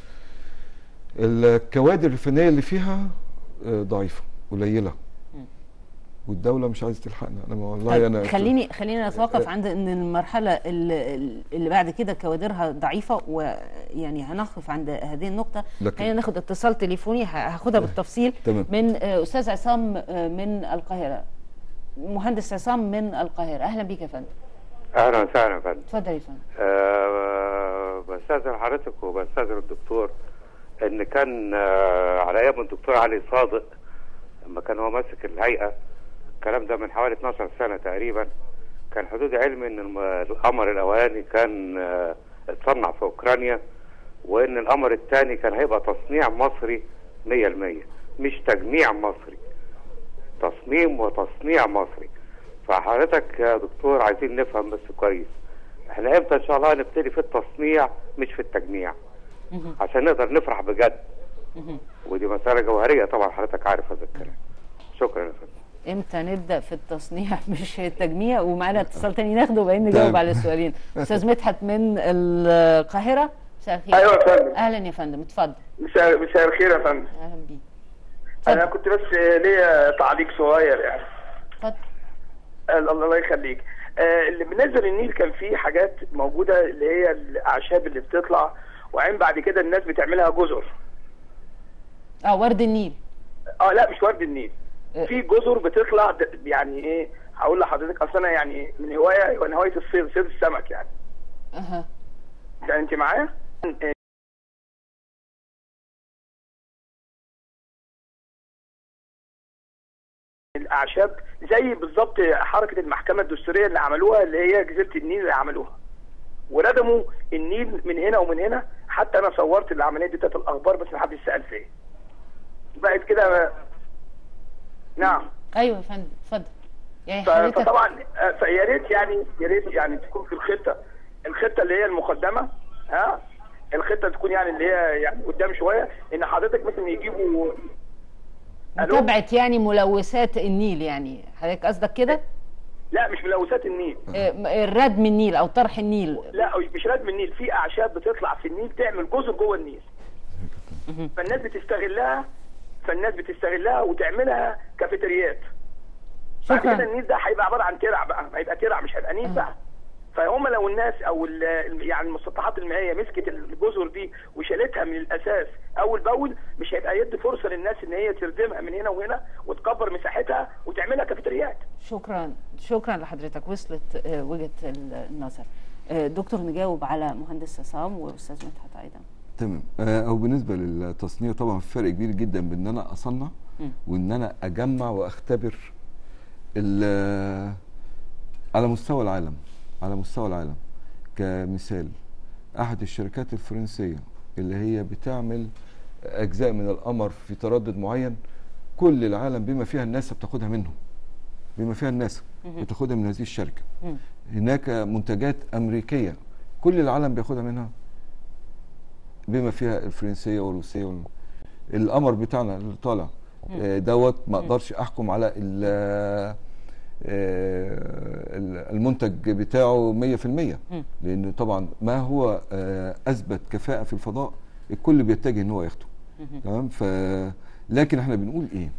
Speaker 2: الكوادر الفنيه اللي فيها آه، ضعيفه قليله
Speaker 1: مم.
Speaker 2: والدوله مش عايزه تلحقنا انا والله
Speaker 1: طيب
Speaker 2: انا
Speaker 1: خليني خلينا نتوقف عند ان المرحله اللي, اللي بعد كده كوادرها ضعيفه ويعني هنقف عند هذه النقطه
Speaker 2: لكن-
Speaker 1: خلينا ناخد اتصال تليفوني ه- هاخدها بالتفصيل
Speaker 2: تمام.
Speaker 1: من آه، استاذ عصام آه، من القاهره مهندس عصام من القاهره اهلا بيك يا فندم
Speaker 5: اهلا وسهلا يا فندم
Speaker 1: اتفضل يا فندم
Speaker 5: أه بستاذن حضرتك وبستاذن الدكتور ان كان آه، على ايام الدكتور علي صادق لما كان هو ماسك الهيئه الكلام ده من حوالي 12 سنه تقريبا كان حدود علمي ان الم- القمر الاولاني كان آه، اتصنع في اوكرانيا وان القمر الثاني كان هيبقى تصنيع مصري 100% مش تجميع مصري تصميم وتصنيع مصري فحضرتك يا دكتور عايزين نفهم بس كويس احنا امتى ان شاء الله نبتدي في التصنيع مش في التجميع عشان نقدر نفرح بجد ودي مسألة جوهرية طبعا حضرتك عارف هذا الكلام شكرا يا فندم
Speaker 1: امتى نبدا في التصنيع مش التجميع ومعانا اتصال تاني ناخده وبعدين نجاوب
Speaker 2: تمام.
Speaker 1: على السؤالين استاذ مدحت من القاهره مساء الخير
Speaker 6: ايوه يا فندم
Speaker 1: اهلا يا فندم اتفضل
Speaker 6: مساء مساء الخير يا فندم
Speaker 1: اهلا بيك
Speaker 6: انا
Speaker 1: اتفضل
Speaker 6: كنت بس ليا تعليق صغير يعني
Speaker 1: اتفضل
Speaker 6: الله الله يخليك آه، اللي بالنسبه للنيل كان في حاجات موجوده اللي هي الاعشاب اللي بتطلع وبعدين بعد كده الناس بتعملها جزر
Speaker 1: اه ورد النيل
Speaker 6: اه لا مش ورد النيل
Speaker 1: آه.
Speaker 6: في جزر بتطلع د- يعني ايه هقول لحضرتك اصل انا يعني من هوايه من هوايه الصيد صيد السمك يعني
Speaker 1: اها
Speaker 6: ده انت معايا؟ آه، الاعشاب زي بالظبط حركه المحكمه الدستوريه اللي عملوها اللي هي جزيره النيل اللي عملوها وردموا النيل من هنا ومن هنا حتى انا صورت العمليه دي بتاعت الاخبار بس ما حدش سال فيا بقت كده نعم
Speaker 1: ايوه يا فندم اتفضل يعني
Speaker 6: ف-
Speaker 1: حضرتك
Speaker 6: فطبعا آه، فيا ريت يعني يا ريت يعني تكون في الخطه الخطه اللي هي المقدمه ها الخطه تكون يعني اللي هي يعني قدام شويه ان حضرتك مثلا يجيبوا ألو؟
Speaker 1: متابعه يعني ملوثات النيل يعني حضرتك قصدك كده
Speaker 6: لا مش ملوثات النيل
Speaker 1: آه، م- الردم النيل او طرح النيل
Speaker 6: لا مش ردم النيل في اعشاب بتطلع في النيل تعمل جزر جوه النيل فالناس بتستغلها فالناس بتستغلها وتعملها كافيتريات بعد كده
Speaker 1: شكرا
Speaker 6: النيل ده هيبقى عباره عن ترع بقى هيبقى ترع مش هيبقى نيل بقى فهم لو الناس او ال- ال- يعني المسطحات المائيه مسكت الجزر دي وشالتها من الاساس اول باول مش هيبقى يدي فرصه للناس ان هي تردمها من هنا وهنا وتكبر مساحتها وتعملها كافيتريات
Speaker 1: شكرا شكرا لحضرتك وصلت آه، وجهه ال- النظر آه، دكتور نجاوب على مهندس عصام واستاذ مدحت ايضا
Speaker 2: تمام آه، او بالنسبه للتصنيع طبعا في فرق كبير جدا بين ان انا اصنع
Speaker 1: مم.
Speaker 2: وان انا اجمع واختبر ال- على مستوى العالم على مستوى العالم كمثال احد الشركات الفرنسيه اللي هي بتعمل اجزاء من القمر في تردد معين كل العالم بما فيها الناس بتاخدها منهم بما فيها الناس بتاخدها من هذه الشركه
Speaker 1: مم.
Speaker 2: هناك منتجات امريكيه كل العالم بياخدها منها بما فيها الفرنسيه والروسيه وال... القمر بتاعنا اللي طالع آه، دوت ما اقدرش احكم على ال- آه، ال- المنتج بتاعه 100% لان طبعا ما هو آه، اثبت كفاءه في الفضاء الكل بيتجه ان هو ياخده تمام ف لكن احنا بنقول ايه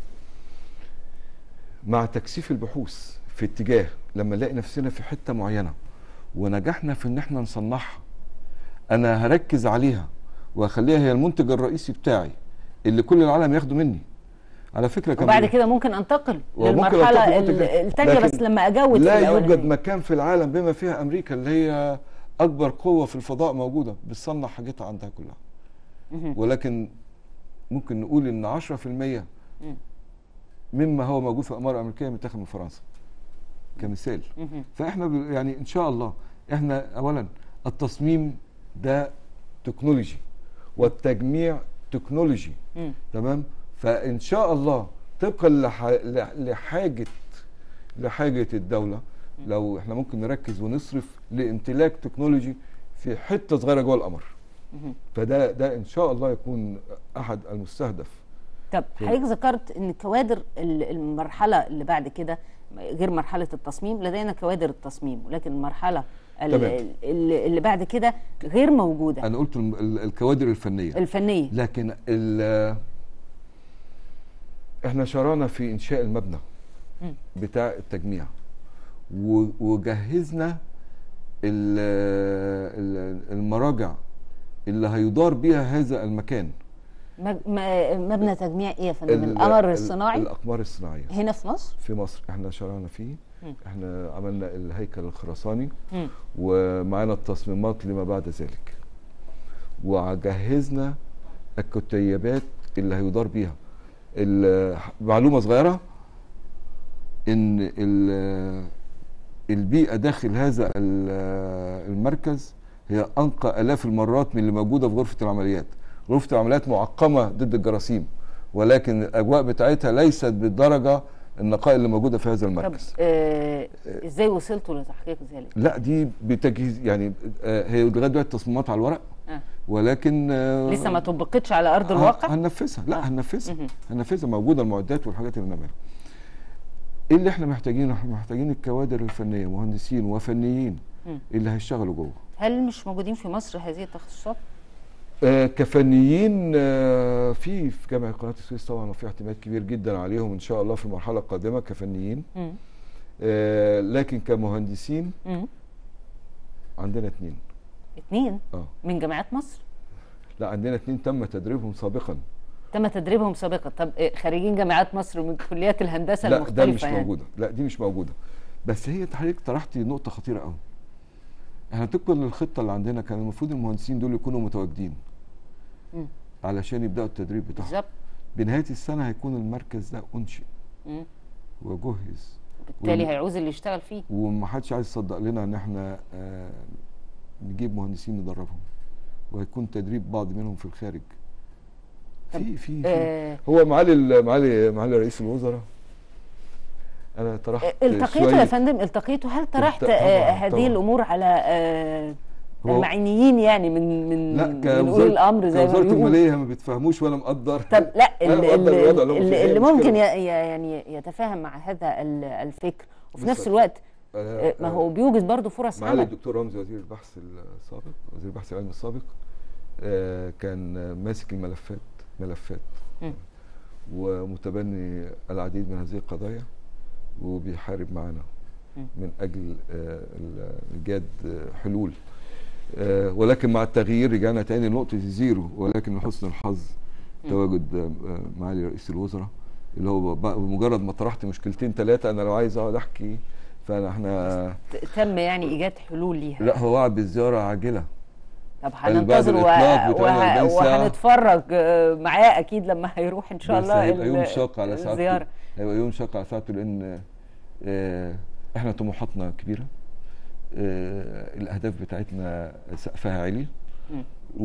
Speaker 2: مع تكثيف البحوث في اتجاه لما نلاقي نفسنا في حته معينه ونجحنا في ان احنا نصنعها انا هركز عليها واخليها هي المنتج الرئيسي بتاعي اللي كل العالم ياخده مني على فكره كان
Speaker 1: وبعد
Speaker 2: بي-
Speaker 1: كده ممكن انتقل
Speaker 2: وممكن
Speaker 1: للمرحله
Speaker 2: أنتقل
Speaker 1: ال-
Speaker 2: منتج-
Speaker 1: الثانيه
Speaker 2: لكن
Speaker 1: بس لما اجود
Speaker 2: لا
Speaker 1: في
Speaker 2: يوجد
Speaker 1: الأولانية.
Speaker 2: مكان في العالم بما فيها امريكا اللي هي اكبر قوه في الفضاء موجوده بتصنع حاجتها عندها كلها ولكن ممكن نقول ان 10% مما هو موجود في الاقمار الامريكيه متاخد من فرنسا كمثال فاحنا ب- يعني ان شاء الله احنا اولا التصميم ده تكنولوجي والتجميع تكنولوجي
Speaker 1: مم.
Speaker 2: تمام فان شاء الله طبقا لح- لح- لحاجه لحاجه الدوله لو احنا ممكن نركز ونصرف لامتلاك تكنولوجي في حته صغيره جوه القمر فده ده ان شاء الله يكون احد المستهدف
Speaker 1: طب حضرتك ذكرت ان كوادر ال- المرحله اللي بعد كده غير مرحله التصميم لدينا كوادر التصميم ولكن المرحله ال-
Speaker 2: تمام.
Speaker 1: ال- اللي بعد كده غير موجوده
Speaker 2: انا قلت الم- ال- الكوادر الفنيه
Speaker 1: الفنيه
Speaker 2: لكن ال- احنا شرعنا في انشاء المبنى بتاع التجميع و- وجهزنا ال- ال- المراجع اللي هيدار بيها هذا المكان
Speaker 1: مج- م- مبنى تجميع ايه يا فندم
Speaker 2: ال-
Speaker 1: القمر
Speaker 2: ال-
Speaker 1: الصناعي
Speaker 2: الاقمار الصناعيه
Speaker 1: هنا في مصر
Speaker 2: في مصر احنا شرعنا فيه احنا عملنا الهيكل الخرساني
Speaker 1: مم.
Speaker 2: ومعانا التصميمات لما بعد ذلك وجهزنا الكتيبات اللي هيدار بيها ال- معلومه صغيره ان ال- البيئه داخل هذا ال- المركز هي انقى الاف المرات من اللي موجوده في غرفه العمليات غرفه العمليات معقمه ضد الجراثيم ولكن الاجواء بتاعتها ليست بالدرجه النقاء اللي موجوده في هذا
Speaker 1: طب
Speaker 2: المركز
Speaker 1: آه ازاي وصلتوا لتحقيق ذلك؟
Speaker 2: لا دي بتجهيز يعني آه، هي لغايه دلوقتي تصميمات على الورق
Speaker 1: آه.
Speaker 2: ولكن آه،
Speaker 1: لسه ما طبقتش على ارض
Speaker 2: ه-
Speaker 1: الواقع؟
Speaker 2: هننفذها لا
Speaker 1: آه.
Speaker 2: هننفذها
Speaker 1: مهم.
Speaker 2: هننفذها موجوده المعدات والحاجات اللي نعملها ايه اللي احنا محتاجينه احنا محتاجين الكوادر الفنيه مهندسين وفنيين
Speaker 1: مم.
Speaker 2: اللي هيشتغلوا جوه
Speaker 1: هل مش موجودين في مصر هذه التخصصات؟
Speaker 2: آه كفنيين آه في في جامعه قناه السويس طبعا وفي اعتماد كبير جدا عليهم ان شاء الله في المرحله القادمه كفنيين
Speaker 1: مم.
Speaker 2: آه لكن كمهندسين
Speaker 1: مم.
Speaker 2: عندنا اتنين
Speaker 1: اتنين
Speaker 2: اه
Speaker 1: من جامعات مصر
Speaker 2: لا عندنا اتنين تم تدريبهم سابقا
Speaker 1: تم تدريبهم سابقا طب آه، خريجين جامعات مصر من كليات الهندسه
Speaker 2: لا
Speaker 1: المختلفه
Speaker 2: ده مش
Speaker 1: يعني.
Speaker 2: موجوده لا دي مش موجوده بس هي حضرتك طرحتي نقطه خطيره قوي احنا طبقا للخطه اللي عندنا كان المفروض المهندسين دول يكونوا متواجدين
Speaker 1: مم.
Speaker 2: علشان يبداوا التدريب بتاعهم
Speaker 1: بالظبط
Speaker 2: بنهايه السنه هيكون المركز ده انشئ
Speaker 1: مم.
Speaker 2: وجهز
Speaker 1: بالتالي
Speaker 2: وال-
Speaker 1: هيعوز اللي يشتغل فيه
Speaker 2: ومحدش عايز يصدق لنا ان احنا آه نجيب مهندسين ندربهم وهيكون تدريب بعض منهم في الخارج
Speaker 1: طب،
Speaker 2: في في, في
Speaker 1: آه
Speaker 2: هو معالي ال- معالي معالي رئيس الوزراء انا طرحت
Speaker 1: التقيتوا يا
Speaker 2: شوية-
Speaker 1: فندم التقيتوا هل طرحت
Speaker 2: طبعاً،
Speaker 1: آه هذه
Speaker 2: طبعاً.
Speaker 1: الامور على آه
Speaker 2: هو-
Speaker 1: المعنيين يعني من من
Speaker 2: لا
Speaker 1: من اولي
Speaker 2: كوزاره
Speaker 1: الامر زي ما
Speaker 2: كوزاره
Speaker 1: بيقولوا
Speaker 2: الماليه ما بتفهموش ولا مقدر
Speaker 1: طب لا
Speaker 2: أنا
Speaker 1: اللي,
Speaker 2: مقدر
Speaker 1: اللي,
Speaker 2: الوضع اللي هو فيه،
Speaker 1: اللي,
Speaker 2: هي
Speaker 1: اللي
Speaker 2: مشكلة.
Speaker 1: ممكن ي- ي- يعني يتفاهم مع هذا ال- الفكر وفي نفس
Speaker 2: بالظبط.
Speaker 1: الوقت
Speaker 2: آه،
Speaker 1: آه، ما
Speaker 2: آه،
Speaker 1: هو بيوجد برضه فرص
Speaker 2: معالي
Speaker 1: عمل
Speaker 2: الدكتور رمزي وزير البحث السابق وزير البحث العلمي السابق آه، كان آه، ماسك الملفات ملفات
Speaker 1: مم.
Speaker 2: ومتبني العديد من هذه القضايا وبيحارب معنا
Speaker 1: مم.
Speaker 2: من اجل آه، ال- ايجاد آه، حلول آه، ولكن مع التغيير رجعنا تاني لنقطه الزيرو ولكن لحسن الحظ تواجد آه، آه، معالي رئيس الوزراء اللي هو ب- بمجرد ما طرحت مشكلتين ثلاثه انا لو عايز اقعد احكي فانا احنا
Speaker 1: ت- تم يعني ايجاد حلول ليها
Speaker 2: لا هو وعد بالزياره عاجله
Speaker 1: طب
Speaker 2: قال بعد
Speaker 1: هننتظر و...
Speaker 2: الإطلاق ب
Speaker 1: وه...
Speaker 2: 48 ساعة.
Speaker 1: وهنتفرج آه، معاه اكيد لما هيروح ان شاء
Speaker 2: بس
Speaker 1: الله
Speaker 2: هيبقى
Speaker 1: ال-
Speaker 2: يوم شاق على ساعته
Speaker 1: الزياره
Speaker 2: هيبقى يوم شاق على ساعته لان آه، احنا طموحاتنا كبيره آه، الاهداف بتاعتنا سقفها عالي
Speaker 1: مم.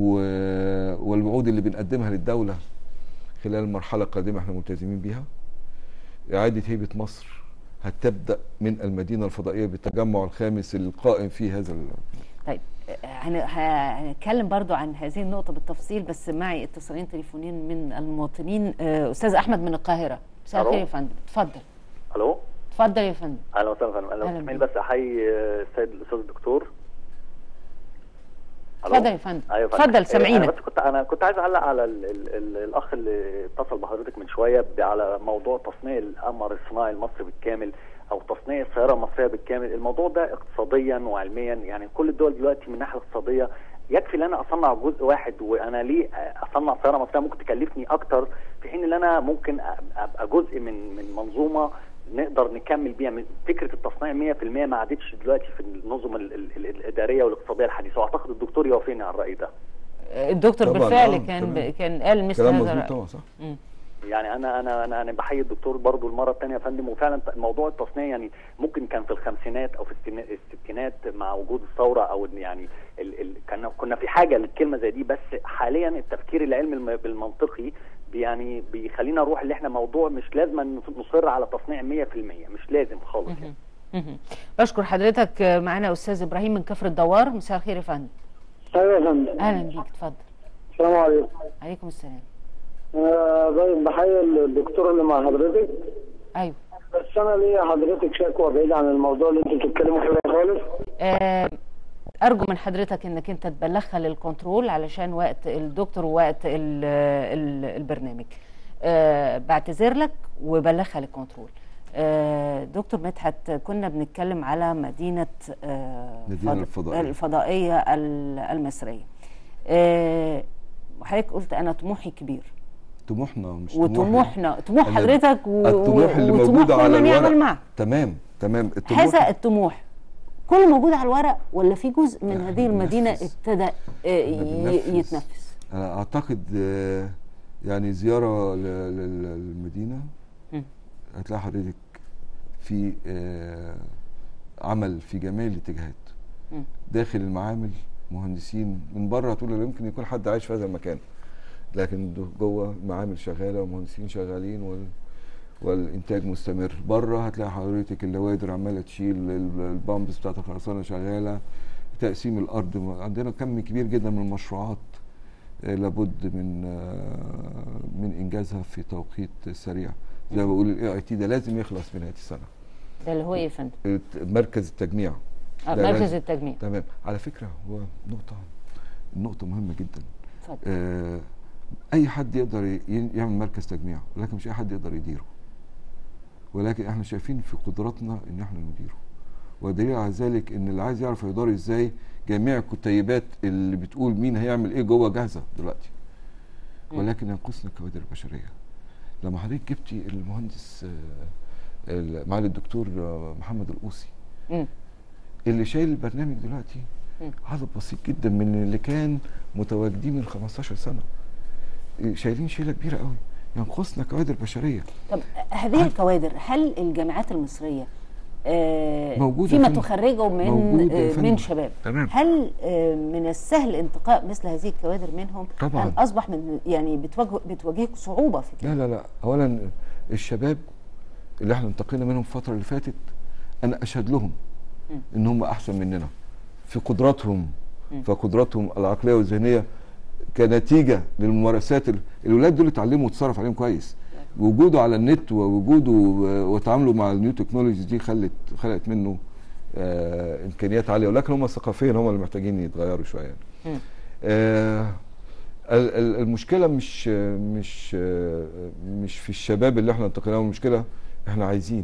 Speaker 2: و- والوعود اللي بنقدمها للدوله خلال المرحله القادمه احنا ملتزمين بيها اعاده هيبه مصر هتبدا من المدينه الفضائيه بالتجمع الخامس القائم فيه هذا ال-
Speaker 1: طيب آه، هن... ه- هنتكلم برضو عن هذه النقطة بالتفصيل بس معي اتصالين تليفونين من المواطنين آه، أستاذ أحمد من القاهرة مساء
Speaker 7: ألو.
Speaker 1: الخير يا فندم اتفضل
Speaker 7: الو
Speaker 1: اتفضل يا فندم
Speaker 7: اهلا وسهلا يا فندم انا
Speaker 1: أهلا
Speaker 7: اسماعيل
Speaker 1: بيك.
Speaker 7: بس احيي آه، السيد الاستاذ الدكتور ألو؟
Speaker 1: اتفضل يا فندم
Speaker 7: ايوه يا فندم.
Speaker 1: اتفضل
Speaker 7: آه، انا
Speaker 1: سامعينك
Speaker 7: بس كنت انا كنت عايز اعلق على ال ال ال الاخ اللي اتصل بحضرتك من شويه ب- على موضوع تصنيع القمر الصناعي المصري بالكامل او تصنيع السياره المصريه بالكامل الموضوع ده اقتصاديا وعلميا يعني كل الدول دلوقتي من الناحيه الاقتصاديه يكفي ان انا اصنع جزء واحد وانا ليه اصنع سياره مصريه ممكن تكلفني اكتر في حين ان انا ممكن أب- ابقى جزء من من منظومه نقدر نكمل بيها من- فكره التصنيع 100% ما عادتش دلوقتي في النظم ال- ال- ال- الاداريه والاقتصاديه الحديثه واعتقد الدكتور يوافقني على الراي ده
Speaker 1: آه، الدكتور
Speaker 2: طبعاً،
Speaker 1: بالفعل
Speaker 2: آه،
Speaker 1: كان ب...
Speaker 2: تمام.
Speaker 1: كان قال مثل
Speaker 2: كلام
Speaker 1: هذا
Speaker 2: مظبوط
Speaker 1: الرأي
Speaker 2: طبعا صح
Speaker 1: مم.
Speaker 7: يعني انا انا انا انا بحيي الدكتور برضو المره الثانيه يا فندم وفعلا ت- موضوع التصنيع يعني ممكن كان في الخمسينات او في الستينا- الستينات مع وجود الثوره او إن يعني ال ال كنا كنا في حاجه للكلمه زي دي بس حاليا التفكير العلمي الم- بالمنطقي بي- يعني بيخلينا نروح اللي احنا موضوع مش لازم نصر على تصنيع 100% مش لازم خالص يعني.
Speaker 1: مهم. بشكر حضرتك آه، معانا أستاذ إبراهيم من كفر الدوار مساء الخير يا فندم
Speaker 8: ايوه يا فندم
Speaker 1: أهلا بيك اتفضل
Speaker 8: السلام عليكم
Speaker 1: عليكم السلام
Speaker 8: انا بحيي الدكتور اللي مع حضرتك
Speaker 1: أيوه
Speaker 8: بس انا ليا حضرتك شكوى بعيد عن الموضوع اللي انتوا بتتكلموا فيه خالص
Speaker 1: آه، ارجو من حضرتك انك انت تبلغها للكنترول علشان وقت الدكتور ووقت ال ال البرنامج آه، بعتذر لك وبلغها للكنترول آه، دكتور مدحت كنا بنتكلم على مدينة آه،
Speaker 2: مدينة
Speaker 1: فض-
Speaker 2: الفضائية.
Speaker 1: الفضائية ال- المصرية آه، وحضرتك قلت أنا طموحي كبير
Speaker 2: طموحنا مش طموحي.
Speaker 1: وطموحنا طموح
Speaker 2: أنا-
Speaker 1: حضرتك و-
Speaker 2: الطموح اللي
Speaker 1: وطموح
Speaker 2: موجود على
Speaker 1: كل من يعمل
Speaker 2: الورق
Speaker 1: معك
Speaker 2: تمام تمام الطموح
Speaker 1: هذا الطموح كله موجود على الورق ولا في جزء من
Speaker 2: لا،
Speaker 1: هذه المدينه
Speaker 2: بننفذ.
Speaker 1: ابتدى آه، ي-
Speaker 2: بننفذ.
Speaker 1: يتنفذ
Speaker 2: أنا اعتقد آه، يعني زياره ل- ل- للمدينه
Speaker 1: مم.
Speaker 2: هتلاقي حضرتك في آه، عمل في جميع الاتجاهات
Speaker 1: مم.
Speaker 2: داخل المعامل مهندسين من بره هتقول لا يمكن يكون حد عايش في هذا المكان لكن دو- جوه المعامل شغاله ومهندسين شغالين وال والانتاج مستمر بره هتلاقي حضرتك اللوادر عماله تشيل ال- البامبس بتاعت الخرسانه شغاله تقسيم الارض عندنا كم كبير جدا من المشروعات آه، لابد من آه، من انجازها في توقيت سريع زي ما بقول الاي اي تي ده لازم يخلص في نهايه السنه
Speaker 1: ده اللي هو ايه يا فندم؟
Speaker 2: الت- مركز التجميع
Speaker 1: آه
Speaker 2: ده
Speaker 1: مركز
Speaker 2: لازم.
Speaker 1: التجميع
Speaker 2: تمام على فكره هو نقطه نقطه مهمه جدا
Speaker 1: اتفضل
Speaker 2: آه، اي حد يقدر ي- يعمل مركز تجميع ولكن مش اي حد يقدر يديره ولكن احنا شايفين في قدراتنا ان احنا نديره ودليل على ذلك ان اللي عايز يعرف يدار ازاي جميع الكتيبات اللي بتقول مين هيعمل ايه جوه جاهزه دلوقتي
Speaker 1: مم.
Speaker 2: ولكن ينقصنا الكوادر البشريه لما حضرتك جبتي المهندس آه، ال- معالي الدكتور آه، محمد القوسي
Speaker 1: مم.
Speaker 2: اللي شايل البرنامج دلوقتي
Speaker 1: مم.
Speaker 2: عدد بسيط جدا من اللي كان متواجدين من 15 سنه إيه، شايلين شيله كبيره قوي ينقصنا كوادر بشريه
Speaker 1: طب هذه الكوادر هل الجامعات المصريه آه،
Speaker 2: موجودة
Speaker 1: فيما
Speaker 2: يا فندم.
Speaker 1: تخرجوا من
Speaker 2: موجودة يا
Speaker 1: آه،
Speaker 2: فندم.
Speaker 1: من شباب
Speaker 2: تمام.
Speaker 1: هل آه، من السهل انتقاء مثل هذه الكوادر منهم
Speaker 2: طبعاً.
Speaker 1: أم اصبح من يعني بتواجه بتواجهك صعوبه في كده
Speaker 2: لا لا لا اولا الشباب اللي احنا انتقينا منهم الفتره اللي فاتت انا اشهد لهم
Speaker 1: مم.
Speaker 2: ان هم احسن مننا في قدراتهم
Speaker 1: مم.
Speaker 2: فقدراتهم العقليه والذهنيه كنتيجه للممارسات ال- الولاد دول اتعلموا وتصرف عليهم كويس وجوده على النت ووجوده و- وتعامله مع النيو تكنولوجيز دي خلت خلقت منه آه امكانيات عاليه ولكن هم ثقافيا هم اللي محتاجين يتغيروا شويه يعني.
Speaker 1: مم.
Speaker 2: آه ال- ال- المشكله مش مش آه، مش في الشباب اللي احنا انتقلناهم المشكله احنا عايزين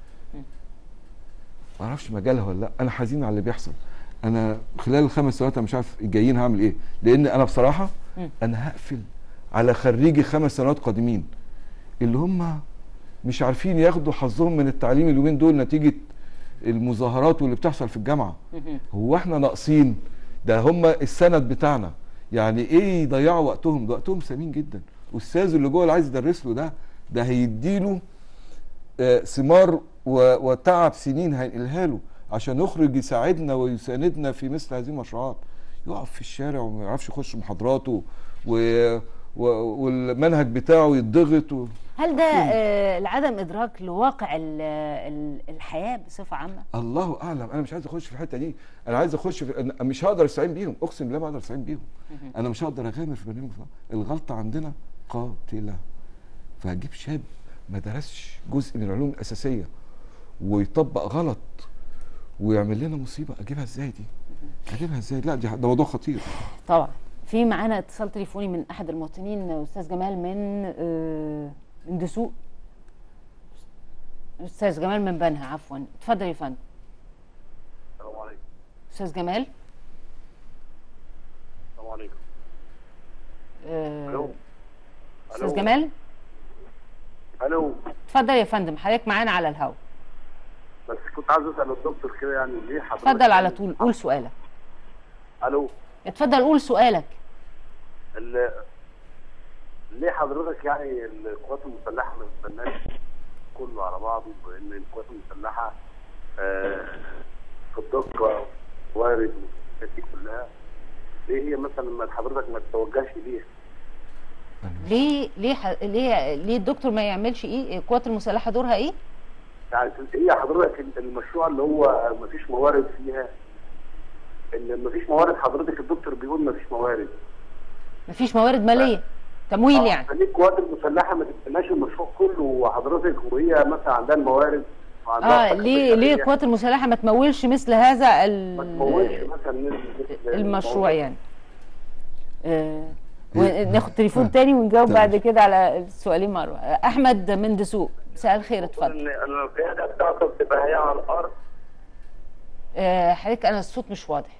Speaker 2: ما اعرفش مجالها ولا لا انا حزين على اللي بيحصل انا خلال الخمس سنوات انا مش عارف الجايين هعمل ايه لان انا بصراحه
Speaker 1: مم.
Speaker 2: انا هقفل على خريجي خمس سنوات قادمين اللي هم مش عارفين ياخدوا حظهم من التعليم اليومين دول نتيجه المظاهرات واللي بتحصل في الجامعه
Speaker 1: مهم.
Speaker 2: هو احنا ناقصين ده هم السند بتاعنا يعني ايه يضيعوا وقتهم ده وقتهم ثمين جدا والاستاذ اللي جوه اللي عايز يدرس له ده ده هيديله آه، ثمار و- وتعب سنين هينقلها له عشان يخرج يساعدنا ويساندنا في مثل هذه المشروعات يقف في الشارع وما يعرفش يخش محاضراته و... و... والمنهج بتاعه يتضغط و...
Speaker 1: هل ده آه، لعدم ادراك لواقع ال- ال- الحياه بصفه عامه
Speaker 2: الله اعلم انا مش عايز اخش في الحته دي انا عايز اخش في أنا مش هقدر استعين بيهم اقسم بالله ما اقدر استعين بيهم انا مش هقدر اغامر في برنامج ده. الغلطه عندنا قاتله فهجيب شاب ما درسش جزء من العلوم الاساسيه ويطبق غلط ويعمل لنا مصيبه اجيبها ازاي دي اجيبها ازاي لا دي ده موضوع خطير
Speaker 1: طبعا في معانا اتصال تليفوني من احد المواطنين استاذ جمال من آه، من دسوق استاذ جمال من بنها عفوا اتفضل يا فندم
Speaker 9: السلام عليكم
Speaker 1: استاذ جمال
Speaker 9: السلام عليكم
Speaker 1: آه،
Speaker 9: الو
Speaker 1: استاذ
Speaker 9: ألو.
Speaker 1: جمال
Speaker 9: الو
Speaker 1: اتفضل يا فندم حضرتك معانا على الهواء
Speaker 9: بس كنت عايز اسال الدكتور كده يعني ليه حضرتك
Speaker 1: اتفضل على طول قول سؤالك
Speaker 9: الو
Speaker 1: اتفضل قول سؤالك
Speaker 9: ال- ليه حضرتك يعني القوات المسلحه ما تستناش كله على بعضه بان القوات المسلحه آه، في الدقه وارد والحاجات دي كلها ليه هي مثلا ما حضرتك ما تتوجهش ليها
Speaker 1: ليه ليه ح... ليه ليه الدكتور ما يعملش ايه القوات المسلحه دورها ايه
Speaker 9: يعني هي حضرتك المشروع اللي هو ما فيش موارد فيها ان ما فيش موارد حضرتك الدكتور بيقول ما فيش موارد
Speaker 1: مفيش موارد ماليه تمويل يعني
Speaker 9: ليه القوات المسلحه ما تستناش المشروع كله وحضرتك وهي مثلا عندها الموارد وعندها
Speaker 1: اه ليه ليه القوات المسلحه ما تمولش مثل هذا ال-
Speaker 9: ما تمولش مثلا نسبة
Speaker 1: المشروع يعني آه
Speaker 2: هي-
Speaker 1: وناخد تليفون
Speaker 2: آه.
Speaker 1: تاني ونجاوب
Speaker 2: تمام.
Speaker 1: بعد كده على السؤالين مره آه، احمد من دسوق مساء الخير اتفضل
Speaker 9: ان إن القياده بتاعته بتبقى هي على الارض
Speaker 1: آه، حضرتك انا الصوت مش واضح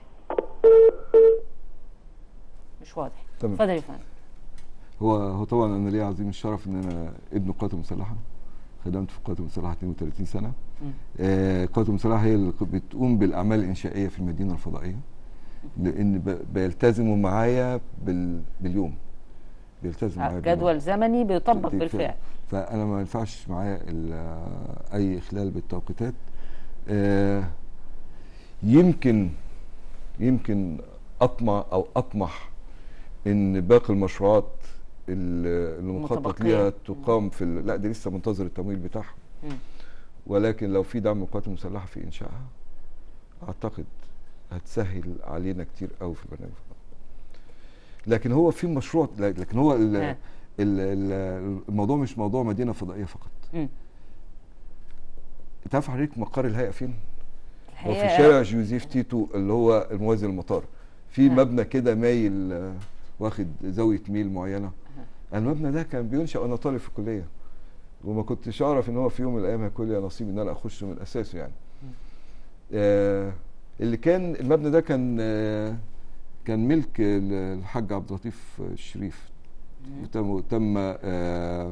Speaker 1: مش واضح
Speaker 2: تمام.
Speaker 1: اتفضل يا فندم
Speaker 2: هو هو طبعا انا ليا عظيم الشرف ان انا ابن القوات المسلحه خدمت في القوات المسلحه 32 سنه
Speaker 1: مم.
Speaker 2: آه، القوات المسلحه هي اللي بتقوم بالاعمال الانشائيه في المدينه الفضائيه لان ب- بيلتزموا معايا بال... باليوم بيلتزموا معايا باليوم.
Speaker 1: جدول زمني بيطبق
Speaker 2: دي
Speaker 1: بالفعل
Speaker 2: فعلا. فانا ما ينفعش معايا ال- اي اخلال بالتوقيتات آه، يمكن يمكن اطمع او اطمح ان باقي المشروعات ال- اللي مخطط
Speaker 1: متبقية.
Speaker 2: ليها تقام في ال- لا دي لسه منتظر التمويل بتاعها
Speaker 1: مم.
Speaker 2: ولكن لو في دعم من القوات المسلحه في انشائها اعتقد هتسهل علينا كتير قوي في البرنامج لكن هو في مشروع لكن هو ال
Speaker 1: آه.
Speaker 2: ال ال الموضوع مش موضوع مدينه فضائيه فقط
Speaker 1: مم.
Speaker 2: انت عارف حضرتك مقر الهيئه فين؟ هو في
Speaker 1: الحقيقة-
Speaker 2: شارع جوزيف تيتو اللي هو الموازي للمطار في
Speaker 1: آه.
Speaker 2: مبنى كده مايل آه، واخد زاويه ميل معينه المبنى ده كان بينشا وانا طالب في الكليه وما كنتش اعرف ان هو في يوم من الايام هيكون لي نصيب ان انا اخشه من اساسه يعني آه اللي كان المبنى ده كان آه كان ملك ال- الحاج عبد اللطيف الشريف وتم تم آه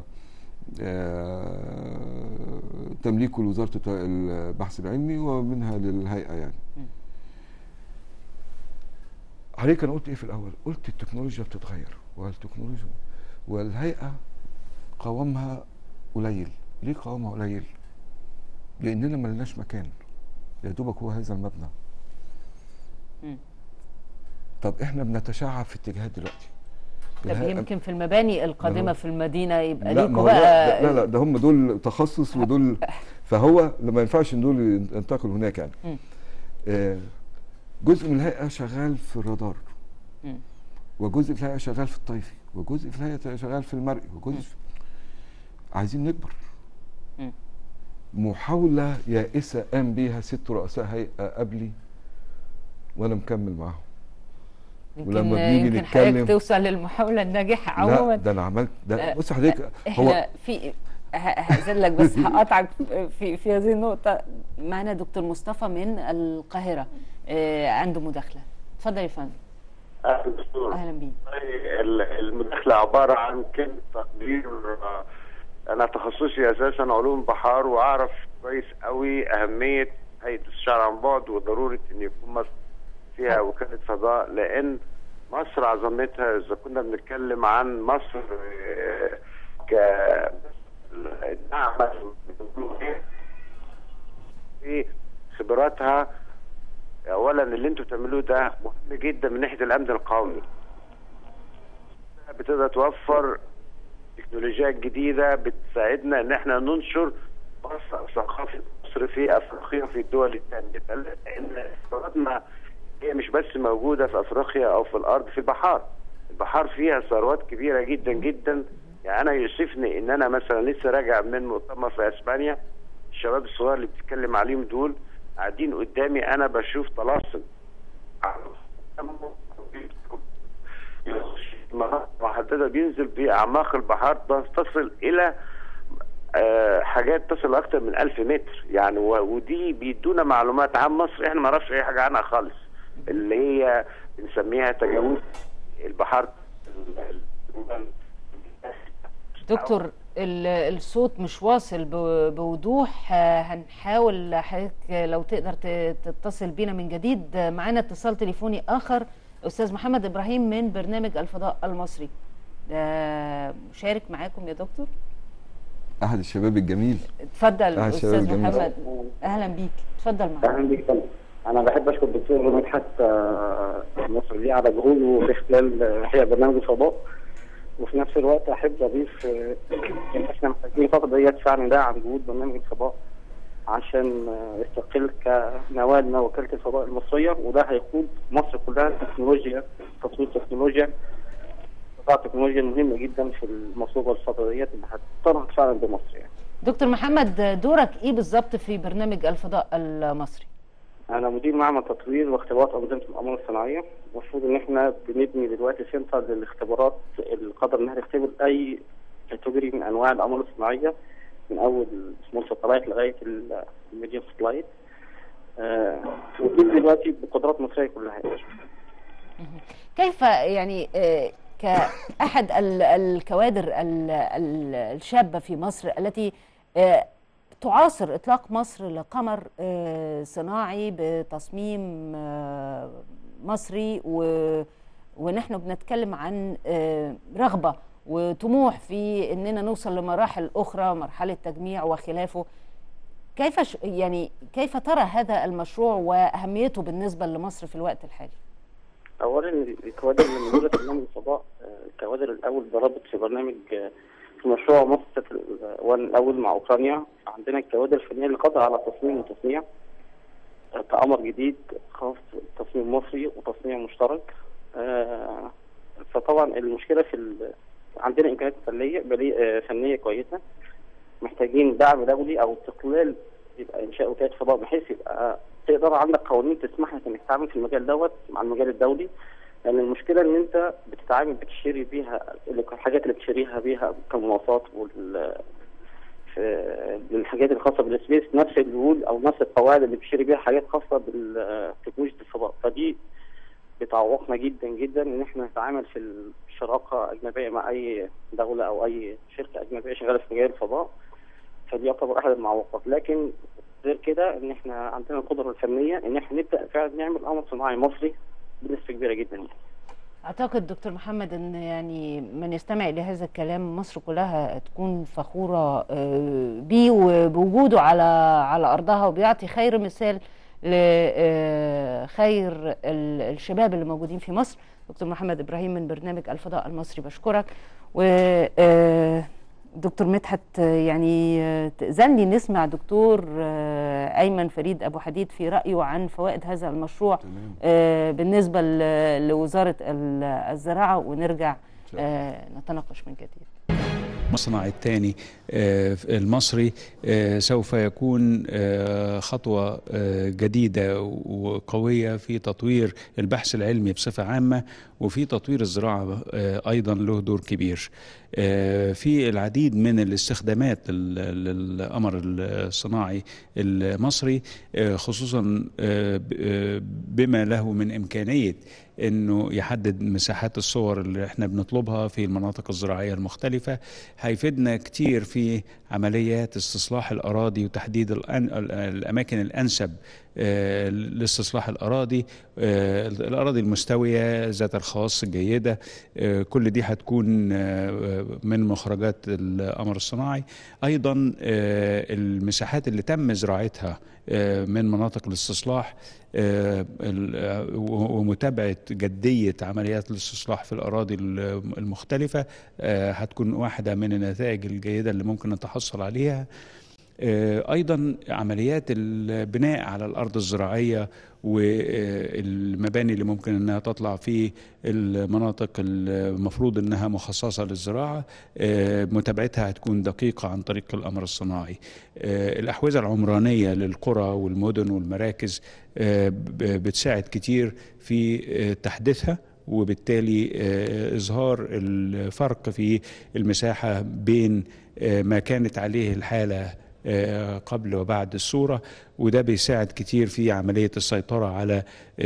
Speaker 2: آه تمليكه لوزاره الت- البحث العلمي ومنها للهيئه يعني حضرتك انا قلت ايه في الاول؟ قلت التكنولوجيا بتتغير والتكنولوجيا والهيئه قوامها قليل، ليه قوامها قليل؟ لاننا ما لناش مكان يا دوبك هو هذا المبنى.
Speaker 1: مم.
Speaker 2: طب احنا بنتشعب في اتجاهات دلوقتي.
Speaker 1: طب
Speaker 2: الهيئة-
Speaker 1: يمكن في المباني القادمه
Speaker 2: هو-
Speaker 1: في المدينه يبقى
Speaker 2: لا
Speaker 1: ليكوا
Speaker 2: ما هو
Speaker 1: بقى
Speaker 2: لا, لا لا ده هم دول تخصص ودول فهو ما ينفعش ان دول ينتقلوا هناك يعني
Speaker 1: مم.
Speaker 2: آه جزء من الهيئه شغال في الرادار
Speaker 1: مم.
Speaker 2: وجزء في الهيئه شغال في الطيفي وجزء في الهيئه شغال في المرئي وجزء في... عايزين نكبر
Speaker 1: مم.
Speaker 2: محاوله يائسه قام بيها ست رؤساء هيئه قبلي وانا مكمل معاهم
Speaker 1: يمكن
Speaker 2: ولما بنيجي
Speaker 1: يمكن
Speaker 2: نتكلم-
Speaker 1: حضرتك توصل للمحاوله الناجحه
Speaker 2: لا
Speaker 1: عموما
Speaker 2: ده انا عملت ده
Speaker 1: آه،
Speaker 2: بص حضرتك
Speaker 1: احنا
Speaker 2: هو
Speaker 1: في ه- هزل لك بس هقطعك في في هذه النقطه معنا دكتور مصطفى من القاهره آه، عنده مداخله اتفضل يا فندم
Speaker 9: اهلا دكتور
Speaker 1: اهلا بيك
Speaker 9: ال- المداخله عباره عن كلمه تقدير آه، انا تخصصي اساسا علوم بحار واعرف كويس قوي اهميه هيئه الاستشاره عن بعد وضروره ان يكون مصر فيها وكاله فضاء لان مصر عظمتها اذا كنا بنتكلم عن مصر آه، ك نعمه في خبراتها اولا اللي انتوا بتعملوه ده مهم جدا من ناحيه الامن القومي بتقدر توفر تكنولوجيات جديده بتساعدنا ان احنا ننشر مصر ثقافه مصر في افريقيا وفي الدول الثانيه لان ثرواتنا هي مش بس موجوده في افريقيا او في الارض في البحار البحار فيها ثروات كبيره جدا جدا يعني انا يوصفني ان انا مثلا لسه راجع من مؤتمر في اسبانيا الشباب الصغار اللي بتتكلم عليهم دول قاعدين قدامي انا بشوف طلاسم مناطق محدده بينزل باعماق البحار تصل الى آه، حاجات تصل اكثر من ألف متر يعني و- ودي بيدونا معلومات عن مصر احنا ما نعرفش اي حاجه عنها خالص اللي هي بنسميها تجاوز البحار
Speaker 1: دكتور ال- الصوت مش واصل ب- بوضوح آه، هنحاول حضرتك لو تقدر ت- تتصل بينا من جديد آه، معانا اتصال تليفوني اخر استاذ محمد ابراهيم من برنامج الفضاء المصري ده مشارك معاكم يا دكتور
Speaker 2: احد الشباب الجميل
Speaker 1: اتفضل
Speaker 2: آه،
Speaker 1: استاذ
Speaker 2: الشباب الجميل.
Speaker 1: محمد اهلا بيك اتفضل معانا
Speaker 8: اهلا بيك فندم. انا بحب اشكر الدكتور مدحت آه، مصر دي على جهوده في خلال آه، احياء برنامج الفضاء وفي نفس الوقت احب اضيف آه، ان احنا محتاجين الفتره ديت فعلا ندعم جهود برنامج الفضاء عشان آه، يستقل كنواه من وكاله الفضاء المصريه وده هيقود مصر كلها تكنولوجيا تطوير تكنولوجيا قطاع تكنولوجيا مهمه جدا في المصوبه الفتره ديت اللي هتطرد فعلا بمصر يعني.
Speaker 1: دكتور محمد دورك ايه بالظبط في برنامج الفضاء المصري
Speaker 8: انا مدير معمل تطوير واختبارات انظمه الاقمار الصناعيه المفروض ان احنا بنبني دلوقتي سنتر للاختبارات اللي قدر انها تختبر اي كاتيجوري من انواع الاقمار الصناعيه من اول سمول ساتلايت لغايه الميديوم ساتلايت آه ودي دلوقتي بقدرات مصريه كلها يعني.
Speaker 1: كيف يعني آه، كأحد ال- الكوادر ال- ال- الشابة في مصر التي آه، تعاصر إطلاق مصر لقمر آه، صناعي بتصميم آه، مصري و ونحن بنتكلم عن آه، رغبة وطموح في اننا نوصل لمراحل اخرى مرحلة تجميع وخلافه كيف ش... يعني كيف ترى هذا المشروع واهميته بالنسبة لمصر في الوقت الحالي؟
Speaker 8: اولا الكوادر اللي موجوده في برنامج الفضاء آه، الكوادر الاول ضربت في برنامج آه، في مشروع مصر في الأوان الاول مع اوكرانيا عندنا الكوادر الفنيه اللي قادره على تصميم وتصنيع آه، كقمر جديد خاص تصميم مصري وتصنيع مشترك آه، فطبعا المشكله في ال... عندنا امكانيات فنيه بلي- آه، فنيه كويسه محتاجين دعم دولي او استقلال يبقى انشاء وكاله فضاء بحيث يبقى تقدر عندك قوانين تسمح لك انك تتعامل في المجال دوت مع المجال الدولي لان المشكله ان انت بتتعامل بتشتري بيها اللي- الحاجات اللي بتشتريها بيها كمواصفات وال في- الحاجات الخاصه بالسبيس نفس الرول او نفس القواعد اللي بتشتري بيها حاجات خاصه بتكنولوجيا الفضاء فدي بتعوقنا جدا جدا ان احنا نتعامل في الشراكه اجنبيه مع اي دوله او اي شركه اجنبيه شغاله في مجال الفضاء فدي يعتبر احد المعوقات لكن غير كده ان احنا عندنا القدره الفنيه ان احنا نبدا فعلا نعمل قمر صناعي مصري بنسبه كبيره جدا يعني.
Speaker 1: اعتقد دكتور محمد ان يعني من يستمع الى هذا الكلام مصر كلها تكون فخوره آه، بيه وبوجوده على على ارضها وبيعطي خير مثال لخير الشباب اللي موجودين في مصر دكتور محمد ابراهيم من برنامج الفضاء المصري بشكرك و آه، دكتور مدحت آه، يعني آه، تأذن لي نسمع دكتور آه، أيمن فريد أبو حديد في رأيه عن فوائد هذا المشروع
Speaker 2: تمام
Speaker 1: آه، بالنسبة ل- لوزارة ال- الزراعة ونرجع آه، نتناقش من جديد
Speaker 10: المصنع الثاني آه، المصري آه، سوف يكون آه، خطوة آه، جديدة وقوية في تطوير البحث العلمي بصفة عامة وفي تطوير الزراعة آه، أيضا له دور كبير آه، في العديد من الاستخدامات لل- للقمر الصناعي المصري آه، خصوصا آه، ب- آه، بما له من إمكانية انه يحدد مساحات الصور اللي احنا بنطلبها في المناطق الزراعيه المختلفه هيفيدنا كتير في عمليات استصلاح الاراضي وتحديد الأن- ال- الاماكن الانسب آه، لاستصلاح الاراضي آه، الاراضي المستويه ذات الخواص الجيده آه، كل دي هتكون آه، من مخرجات القمر الصناعي ايضا آه، المساحات اللي تم زراعتها آه، من مناطق الاستصلاح آه، ال- آه، و- ومتابعه جديه عمليات الاستصلاح في الاراضي ال- المختلفه آه، هتكون واحده من النتائج الجيده اللي ممكن نتحصل عليها آه، ايضا عمليات البناء على الارض الزراعيه والمباني اللي ممكن انها تطلع في المناطق المفروض انها مخصصه للزراعه آه، متابعتها هتكون دقيقه عن طريق القمر الصناعي آه، الاحوزه العمرانيه للقرى والمدن والمراكز آه، ب- بتساعد كتير في آه، تحديثها وبالتالي آه، اظهار الفرق في المساحه بين آه، ما كانت عليه الحاله آه، قبل وبعد الصورة وده بيساعد كتير في عملية السيطرة على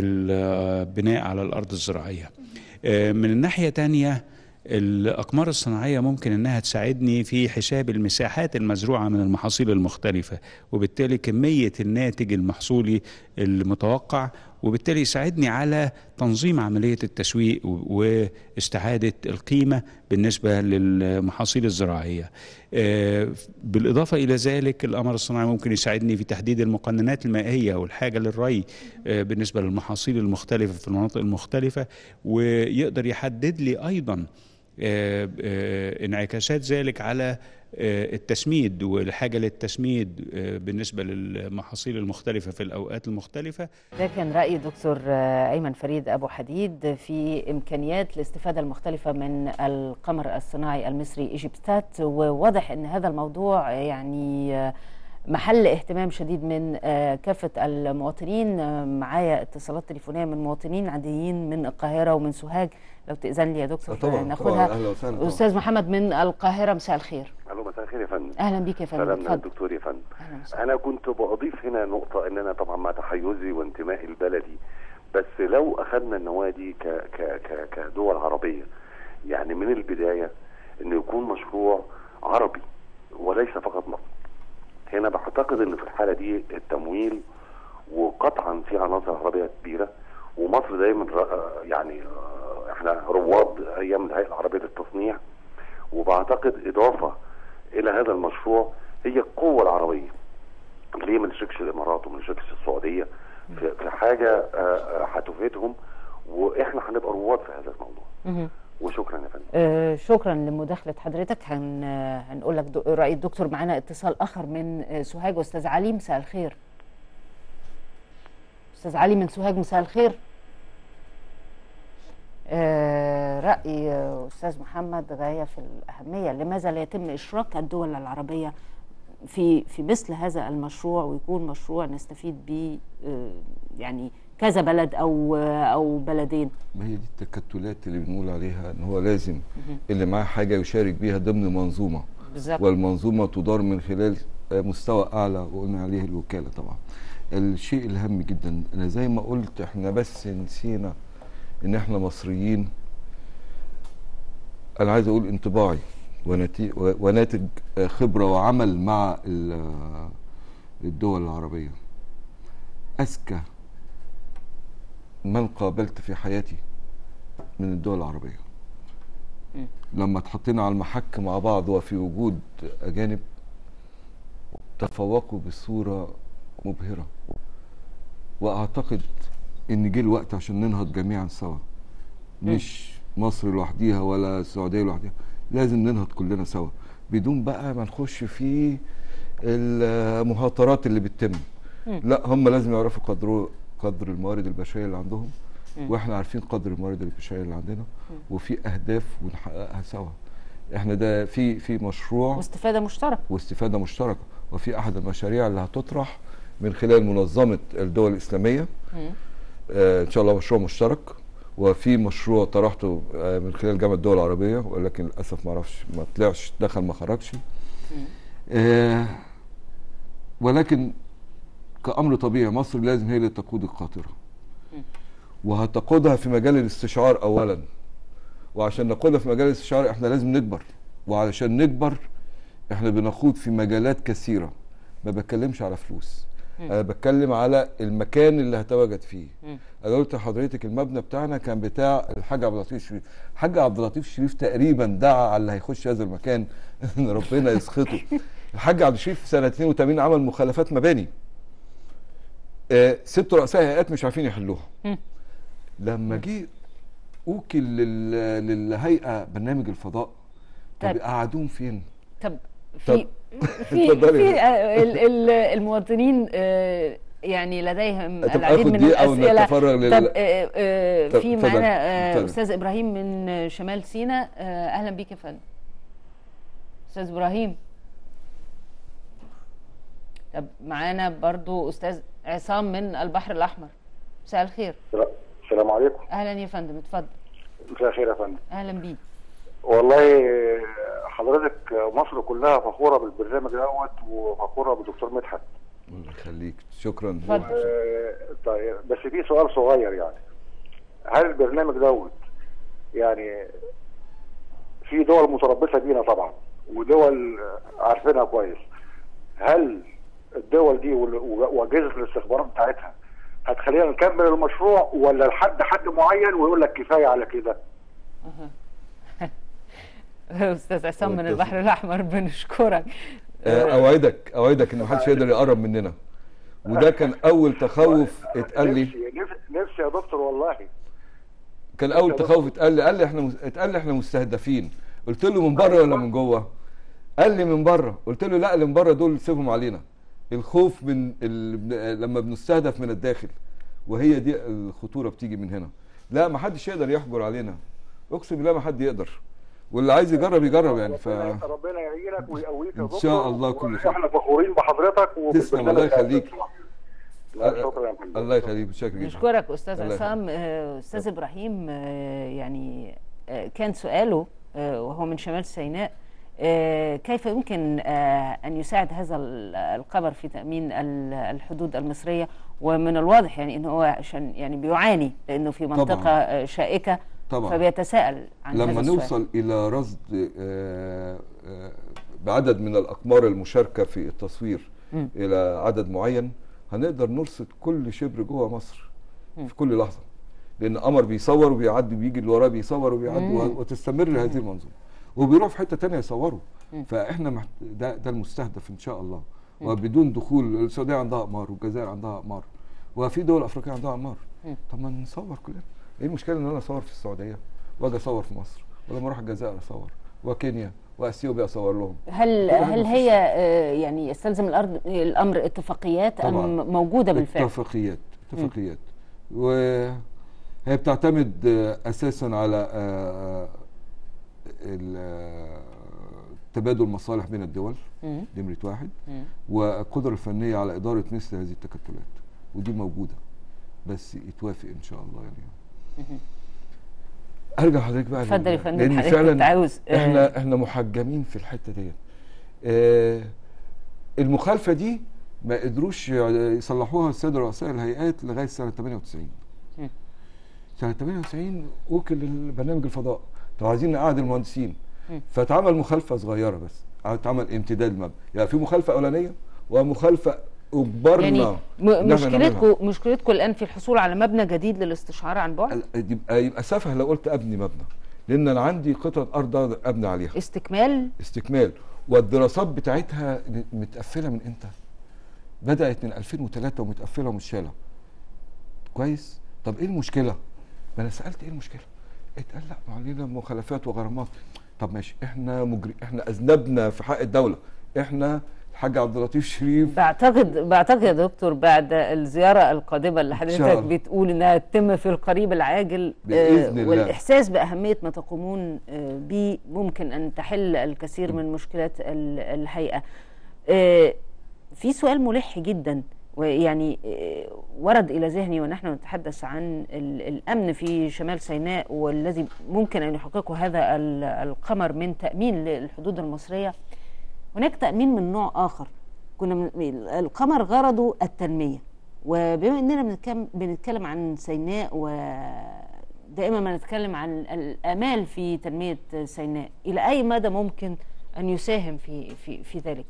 Speaker 10: البناء على الأرض الزراعية آه، من الناحية تانية الأقمار الصناعية ممكن أنها تساعدني في حساب المساحات المزروعة من المحاصيل المختلفة وبالتالي كمية الناتج المحصولي المتوقع وبالتالي يساعدني على تنظيم عملية التسويق و- واستعادة القيمة بالنسبة للمحاصيل الزراعية آه، بالإضافة إلى ذلك القمر الصناعي ممكن يساعدني في تحديد المقننات المائية والحاجة للري آه، بالنسبة للمحاصيل المختلفة في المناطق المختلفة ويقدر يحدد لي أيضا آه، آه، انعكاسات ذلك على آه، التسميد والحاجة للتسميد آه، بالنسبة للمحاصيل المختلفة في الأوقات المختلفة
Speaker 1: ده كان رأي دكتور آه، أيمن فريد أبو حديد في إمكانيات الاستفادة المختلفة من القمر الصناعي المصري إيجيبستات وواضح أن هذا الموضوع يعني آه، محل اهتمام شديد من آه، كافة المواطنين آه، معايا اتصالات تليفونية من مواطنين عاديين من القاهرة ومن سوهاج لو تأذن لي يا دكتور
Speaker 2: آه، طبعا طبعا
Speaker 1: ناخدها
Speaker 2: اهلا وسهلا طبعا.
Speaker 1: أستاذ محمد من القاهرة مساء الخير
Speaker 9: الو مساء الخير يا فندم
Speaker 1: أهلا بيك يا فندم
Speaker 9: سلامنا
Speaker 1: اتفضل
Speaker 9: الدكتور يا فندم
Speaker 1: أهلا وسهلا
Speaker 9: انا كنت بضيف هنا نقطه ان انا طبعا مع تحيزي وانتمائي البلدي بس لو اخذنا النوادي ك ك ك كدول عربيه يعني من البدايه انه يكون مشروع عربي وليس فقط مصري هنا بعتقد ان في الحاله دي التمويل وقطعا في عناصر عربيه كبيره
Speaker 11: ومصر دايما ر- يعني آه، احنا رواد ايام الهيئه العربيه للتصنيع وبعتقد اضافه الى هذا المشروع هي القوه العربيه ليه ما نشركش الامارات وما نشركش السعوديه في في حاجه آه، آه، هتفيدهم واحنا هنبقى رواد في هذا الموضوع
Speaker 1: مهم.
Speaker 11: وشكرا يا فندم
Speaker 1: آه، شكرا لمداخلة حضرتك هن هنقول لك دو- رأي الدكتور معانا اتصال آخر من آه، سوهاج أستاذ علي مساء الخير أستاذ علي من سوهاج مساء الخير آه، رأي آه، أستاذ محمد غاية في الأهمية لماذا لا يتم إشراك الدول العربية في في مثل هذا المشروع ويكون مشروع نستفيد به آه، يعني كذا بلد أو آه، أو بلدين
Speaker 2: ما هي دي التكتلات اللي بنقول عليها ان هو لازم اللي معاه حاجه يشارك بيها ضمن منظومه
Speaker 1: بالظبط
Speaker 2: والمنظومه تدار من خلال آه، مستوى اعلى وقلنا عليه الوكاله طبعا الشيء الهام جدا انا زي ما قلت احنا بس نسينا ان احنا مصريين انا عايز اقول انطباعي ونتي- و- وناتج آه، خبره وعمل مع ال- آه، الدول العربيه اذكى من قابلت في حياتي من الدول العربيه لما اتحطينا على المحك مع بعض وفي وجود اجانب تفوقوا بصوره مبهره واعتقد ان جه الوقت عشان ننهض جميعا سوا مش مصر لوحديها ولا السعوديه لوحديها لازم ننهض كلنا سوا بدون بقى ما نخش في المهاترات اللي بتتم لا هم لازم يعرفوا قدر قدر الموارد البشريه اللي عندهم واحنا عارفين قدر الموارد البشريه اللي عندنا وفي اهداف ونحققها سوا احنا ده في في مشروع
Speaker 1: واستفادة مشتركة
Speaker 2: واستفاده مشتركه وفي احد المشاريع اللي هتطرح من خلال منظمه الدول الاسلاميه آه ان شاء الله مشروع مشترك وفي مشروع طرحته آه من خلال جامعه الدول العربيه ولكن للاسف ما اعرفش ما طلعش دخل ما خرجش آه ولكن كامر طبيعي مصر لازم هي اللي تقود القاطره وهتقودها في مجال الاستشعار اولا وعشان نقودها في مجال الاستشعار احنا لازم نكبر وعشان نكبر احنا بنخوض في مجالات كثيره ما بتكلمش على فلوس انا بتكلم على المكان اللي هتواجد فيه انا قلت لحضرتك المبنى بتاعنا كان بتاع الحاج عبد اللطيف الشريف الحاج عبد اللطيف الشريف تقريبا دعا على اللي هيخش هذا المكان ان ربنا يسخطه الحاج عبد الشريف سنه 82 عمل مخالفات مباني آه ست رؤساء هيئات مش عارفين يحلوها لما جه اوكل لل- للهيئه برنامج الفضاء طب
Speaker 1: طيب.
Speaker 2: قعدوهم فين؟
Speaker 1: طب في في
Speaker 2: اتفضلي.
Speaker 1: في آه، ال- ال- المواطنين آه، يعني لديهم
Speaker 2: طب
Speaker 1: العديد
Speaker 2: آخد
Speaker 1: من
Speaker 2: دقيقة
Speaker 1: الاسئله
Speaker 2: ونتفرغ لل-
Speaker 1: طب آه، آه،
Speaker 2: طب
Speaker 1: في
Speaker 2: اتفضل،
Speaker 1: معانا آه،
Speaker 2: اتفضل.
Speaker 1: استاذ ابراهيم من شمال سيناء آه، اهلا بيك يا فندم استاذ ابراهيم طب معانا برضو استاذ عصام من البحر الاحمر مساء الخير
Speaker 12: السلام عليكم
Speaker 1: اهلا يا فندم اتفضل
Speaker 12: مساء الخير يا فندم
Speaker 1: اهلا بيك
Speaker 12: والله حضرتك مصر كلها فخوره بالبرنامج دوت وفخوره بالدكتور مدحت
Speaker 2: الله يخليك شكرا
Speaker 12: آه، طيب بس في سؤال صغير يعني هل البرنامج دوت يعني في دول متربصه بينا طبعا ودول عارفينها كويس هل الدول دي وال- واجهزه الاستخبارات بتاعتها هتخلينا نكمل المشروع ولا لحد حد معين ويقول لك كفايه على كده
Speaker 1: استاذ عصام من البحر الاحمر بنشكرك
Speaker 2: آه، اوعدك اوعدك ان محدش يقدر يقرب مننا وده كان اول تخوف اتقال لي
Speaker 12: نفسي نفسي- نفسي يا دكتور والله
Speaker 2: كان اول تخوف اتقال لي قال لي احنا مس- اتقال لي احنا مستهدفين قلت له من بره ولا من جوه قال لي من بره قلت له لا اللي من بره دول سيبهم علينا الخوف من ال... لما بنستهدف من الداخل وهي دي الخطوره بتيجي من هنا لا ما حدش يقدر يحجر علينا اقسم بالله ما حد يقدر واللي عايز يجرب يجرب يعني ف
Speaker 12: ربنا يعينك ويقويك يا
Speaker 2: ان
Speaker 12: دكتور
Speaker 2: شاء الله كل خير
Speaker 12: احنا فخورين بحضرتك
Speaker 2: تسلم الله يخليك
Speaker 12: لا شكرا يا فندم
Speaker 2: الله يخليك متشكر جدا
Speaker 1: نشكرك استاذ
Speaker 2: الله
Speaker 1: عصام آه، استاذ ابراهيم آه، يعني آه، كان سؤاله آه، وهو من شمال سيناء آه، كيف يمكن آه، ان يساعد هذا ال- القمر في تامين ال- الحدود المصريه ومن الواضح يعني انه هو عشان يعني بيعاني لانه في منطقه
Speaker 2: طبعاً.
Speaker 1: آه، شائكه
Speaker 2: طبعاً.
Speaker 1: فبيتساءل عن
Speaker 2: لما
Speaker 1: هذا السؤال.
Speaker 2: نوصل الى رصد آه، آه، بعدد من الاقمار المشاركه في التصوير
Speaker 1: مم.
Speaker 2: الى عدد معين هنقدر نرصد كل شبر جوه مصر
Speaker 1: مم.
Speaker 2: في كل لحظه لان قمر بيصور وبيعدي وبيجي اللي وراه بيصور وبيعدي
Speaker 1: مم.
Speaker 2: وه- وتستمر هذه المنظومه وبيروح في حته تانية يصوروا
Speaker 1: مم.
Speaker 2: فاحنا محت... ده ده المستهدف ان شاء الله
Speaker 1: مم.
Speaker 2: وبدون دخول السعوديه عندها اقمار والجزائر عندها اقمار وفي دول افريقيه عندها اقمار
Speaker 1: مم.
Speaker 2: طب ما نصور كلنا ايه المشكله ان انا اصور في السعوديه واجي اصور في مصر ولما اروح الجزائر اصور وكينيا واثيوبيا اصور لهم
Speaker 1: هل
Speaker 2: كل حاجة
Speaker 1: هل
Speaker 2: مفيش.
Speaker 1: هي آه، يعني يستلزم الارض الامر اتفاقيات
Speaker 2: طبعاً.
Speaker 1: ام موجوده بالفعل؟
Speaker 2: اتفاقيات اتفاقيات وهي بتعتمد آه، اساسا على آه، ال- آه، تبادل مصالح بين الدول
Speaker 1: مم.
Speaker 2: نمرة واحد
Speaker 1: مم.
Speaker 2: والقدرة الفنية على إدارة مثل هذه التكتلات ودي موجودة بس يتوافق إن شاء الله يعني
Speaker 1: مهم.
Speaker 2: ارجع حضرتك بقى
Speaker 1: اتفضل يا
Speaker 2: لل-
Speaker 1: فندم،
Speaker 2: لان
Speaker 1: حضرتك كنت
Speaker 2: فعلا
Speaker 1: عاوز، آه،
Speaker 2: احنا احنا محجمين في الحته ديت آه، المخالفه دي ما قدروش يصلحوها الساده رؤساء الهيئات لغايه سنه 98
Speaker 1: مم.
Speaker 2: سنه 98 وكل البرنامج الفضاء طب عايزين نقعد المهندسين
Speaker 1: مم.
Speaker 2: فاتعمل مخالفه صغيره بس اتعمل امتداد المبنى يعني في مخالفه اولانيه ومخالفه اجبرنا
Speaker 1: يعني
Speaker 2: إن
Speaker 1: م-
Speaker 2: إحنا نعملها.
Speaker 1: مشكلتكم مشكلتكم الان في الحصول على مبنى جديد للاستشعار عن بعد
Speaker 2: يبقى يبقى سفه لو قلت ابني مبنى لان انا عندي قطعه ارض أقدر ابني عليها
Speaker 1: استكمال
Speaker 2: استكمال والدراسات بتاعتها متقفله من امتى؟ بدات من 2003 ومتقفله ومتشاله كويس؟ طب ايه المشكله؟ ما انا سالت ايه المشكله؟ اتقال لا ما علينا مخالفات وغرامات طب ماشي احنا مجري احنا اذنبنا في حق الدوله احنا الحاج عبد اللطيف شريف
Speaker 1: بعتقد بعتقد يا دكتور بعد الزياره القادمه اللي
Speaker 2: شاء
Speaker 1: حضرتك
Speaker 2: الله.
Speaker 1: بتقول انها تتم في القريب العاجل
Speaker 2: بإذن الله.
Speaker 1: والاحساس باهميه ما تقومون آه، به ممكن ان تحل الكثير من مشكلات ال- الهيئه. آه، في سؤال ملح جدا ويعني آه، ورد الى ذهني ونحن نتحدث عن ال- الامن في شمال سيناء والذي ممكن ان يحققه هذا ال- القمر من تامين للحدود المصريه. هناك تأمين من نوع آخر كنا من القمر غرضه التنمية وبما أننا بنتكلم, بنتكلم عن سيناء ودائما ما نتكلم عن الآمال في تنمية سيناء إلى أي مدى ممكن أن يساهم في في في ذلك؟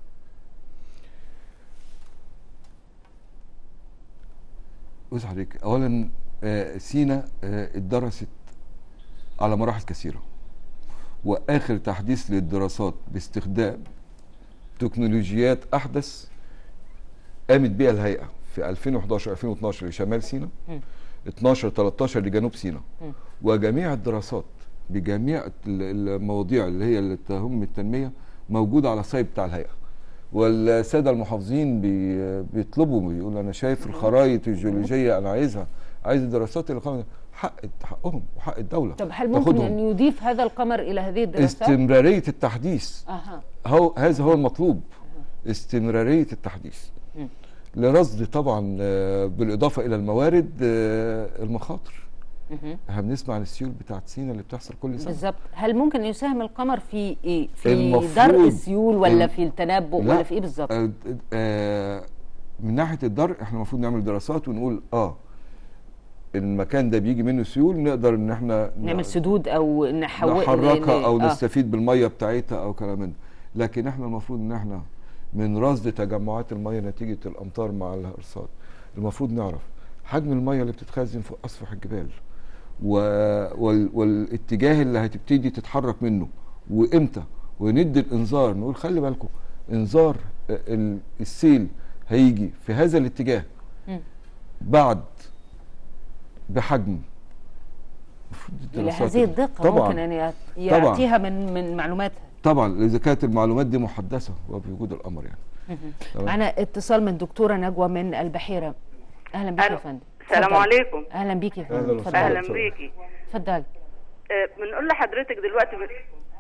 Speaker 2: بص حضرتك اولا آه، سينا آه، اتدرست على مراحل كثيره واخر تحديث للدراسات باستخدام تكنولوجيات احدث قامت بها الهيئه في 2011 2012 لشمال سيناء
Speaker 1: مم.
Speaker 2: 12 13 لجنوب سيناء
Speaker 1: مم.
Speaker 2: وجميع الدراسات بجميع ال- المواضيع اللي هي اللي تهم التنميه موجوده على السايت بتاع الهيئه والساده المحافظين بي بيطلبوا بيقولوا انا شايف الخرائط الجيولوجيه انا عايزها عايز الدراسات اللي قامت حق حقهم وحق الدوله
Speaker 1: طب هل ممكن
Speaker 2: تاخدهم.
Speaker 1: أن يضيف هذا القمر إلى هذه الدراسات؟
Speaker 2: استمراريه التحديث
Speaker 1: أها
Speaker 2: هو هذا هو المطلوب استمراريه التحديث
Speaker 1: مم.
Speaker 2: لرصد طبعا آه، بالاضافه الى الموارد آه، المخاطر
Speaker 1: مهم.
Speaker 2: احنا بنسمع عن السيول بتاعت سينا اللي بتحصل كل سنه
Speaker 1: بالظبط هل ممكن يساهم القمر في إيه؟ في
Speaker 2: المفروض-
Speaker 1: درء السيول ولا
Speaker 2: الم-
Speaker 1: في التنبؤ
Speaker 2: لا،
Speaker 1: ولا في إيه بالظبط؟
Speaker 2: آه، آه، من ناحيه الدرء احنا المفروض نعمل دراسات ونقول اه المكان ده بيجي منه سيول نقدر ان احنا
Speaker 1: نعمل سدود او نحول
Speaker 2: نحركها او
Speaker 1: آه.
Speaker 2: نستفيد بالميه بتاعتها او كلام من ده لكن احنا المفروض ان احنا من رصد تجمعات الميه نتيجه الامطار مع الارصاد المفروض نعرف حجم الميه اللي بتتخزن في اسفح الجبال و... وال... والاتجاه اللي هتبتدي تتحرك منه وامتى وندي الانذار نقول خلي بالكم انذار ال- السيل هيجي في هذا الاتجاه
Speaker 1: مم.
Speaker 2: بعد بحجم المفروض
Speaker 1: الى
Speaker 2: الدراسات
Speaker 1: هذه
Speaker 2: ال-
Speaker 1: الدقه
Speaker 2: طبعا
Speaker 1: ممكن ان يع-
Speaker 2: طبعاً.
Speaker 1: يعطيها من من معلوماتها
Speaker 2: طبعا اذا كانت المعلومات دي محدثه وبوجود القمر يعني
Speaker 1: مهم.
Speaker 2: تمام.
Speaker 1: معنا اتصال من دكتوره نجوى من البحيره اهلا بيك يا
Speaker 13: ألو.
Speaker 1: فندم
Speaker 13: السلام
Speaker 1: اتفضلي.
Speaker 13: عليكم.
Speaker 1: اهلا بيك يا
Speaker 2: أهلا
Speaker 1: فندم
Speaker 2: وسهلا.
Speaker 1: اتفضلي
Speaker 13: اهلا بيكي
Speaker 1: اتفضلي
Speaker 13: آه، بنقول لحضرتك دلوقتي ب-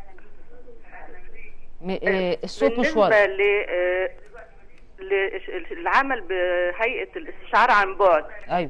Speaker 1: م- آه، الصوت مش
Speaker 13: بالنسبه
Speaker 1: واضح
Speaker 13: ل آه، للش- العمل بهيئه الاستشعار عن بعد
Speaker 1: ايوه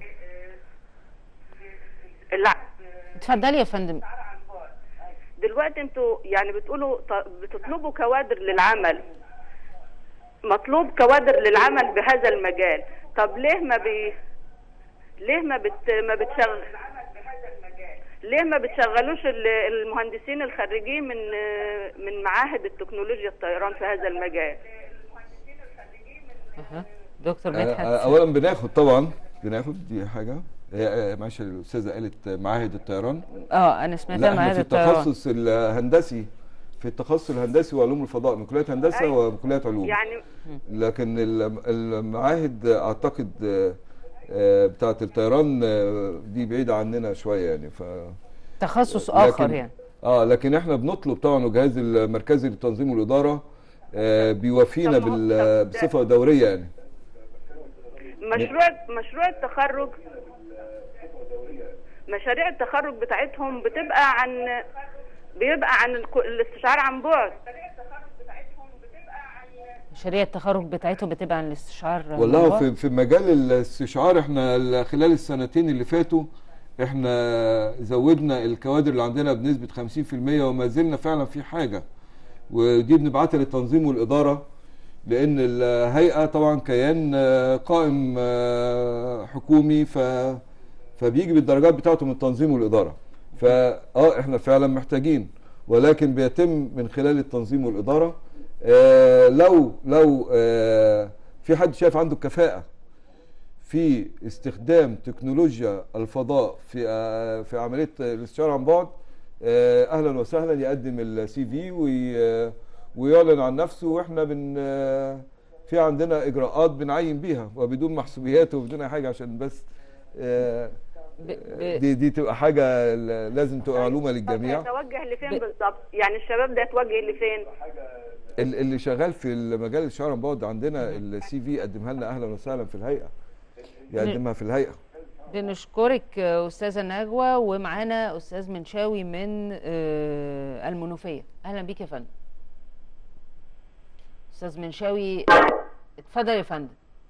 Speaker 13: الع-
Speaker 1: اتفضلي يا فندم
Speaker 13: دلوقتي انتوا يعني بتقولوا ط- بتطلبوا كوادر للعمل مطلوب كوادر للعمل بهذا المجال طب ليه ما بي ليه ما بت ما بتشغل ليه ما بتشغلوش ال- المهندسين الخريجين من من معاهد التكنولوجيا الطيران في هذا المجال
Speaker 1: أها. دكتور
Speaker 2: آه،
Speaker 1: مدحت
Speaker 2: آه، اولا بناخد طبعا بناخد دي حاجه آه، معلش الاستاذه قالت معاهد الطيران
Speaker 1: اه انا
Speaker 2: لا
Speaker 1: سمعتها
Speaker 2: احنا
Speaker 1: معاهد
Speaker 2: في
Speaker 1: الطيران
Speaker 2: التخصص الهندسي في التخصص الهندسي وعلوم الفضاء من كليات هندسه
Speaker 13: أيوة.
Speaker 2: وكليات علوم
Speaker 13: يعني
Speaker 2: لكن ال- المعاهد اعتقد آه، آه، بتاعه الطيران آه، دي بعيده عننا شويه يعني ف
Speaker 1: تخصص اخر
Speaker 2: لكن-
Speaker 1: يعني
Speaker 2: اه لكن احنا بنطلب طبعا والجهاز المركزي للتنظيم والاداره آه، بيوافينا
Speaker 13: طب ما هو-
Speaker 2: بال-
Speaker 13: طب ده-
Speaker 2: بصفه دوريه يعني
Speaker 13: مشروع مشروع التخرج مشاريع التخرج بتاعتهم بتبقى عن بيبقى عن الك- الاستشعار عن بعد
Speaker 1: مشاريع التخرج بتاعتهم بتبقى عن الاستشعار
Speaker 2: والله
Speaker 1: من
Speaker 2: في
Speaker 1: بعد.
Speaker 2: في مجال الاستشعار احنا ال- خلال السنتين اللي فاتوا احنا زودنا الكوادر اللي عندنا بنسبة 50% وما زلنا فعلا في حاجة ودي بنبعتها للتنظيم والإدارة لأن الهيئة طبعا كيان آه، قائم آه، حكومي ف فبيجي بالدرجات بتاعته من التنظيم والإدارة فاه احنا فعلا محتاجين ولكن بيتم من خلال التنظيم والإدارة آه، لو لو آه، في حد شايف عنده كفاءة في استخدام تكنولوجيا الفضاء في آه، في عمليه الاستشاره عن بعد آه، اهلا وسهلا يقدم السي في وي- ويعلن عن نفسه واحنا بن آه، في عندنا اجراءات بنعين بيها وبدون محسوبيات وبدون اي حاجه عشان بس آه،
Speaker 1: ب-
Speaker 2: دي دي تبقى حاجه ل- لازم تبقى معلومه للجميع
Speaker 13: يتوجه لفين بالظبط يعني الشباب ده يتوجه لفين
Speaker 2: ال- اللي شغال في المجال الاستشاره عن بعد عندنا السي في يقدمها لنا اهلا وسهلا في الهيئه يقدمها في الهيئه
Speaker 1: بنشكرك آه، استاذه نجوى ومعانا استاذ منشاوي من آه، المنوفيه اهلا بيك يا فندم استاذ منشاوي اتفضل يا فندم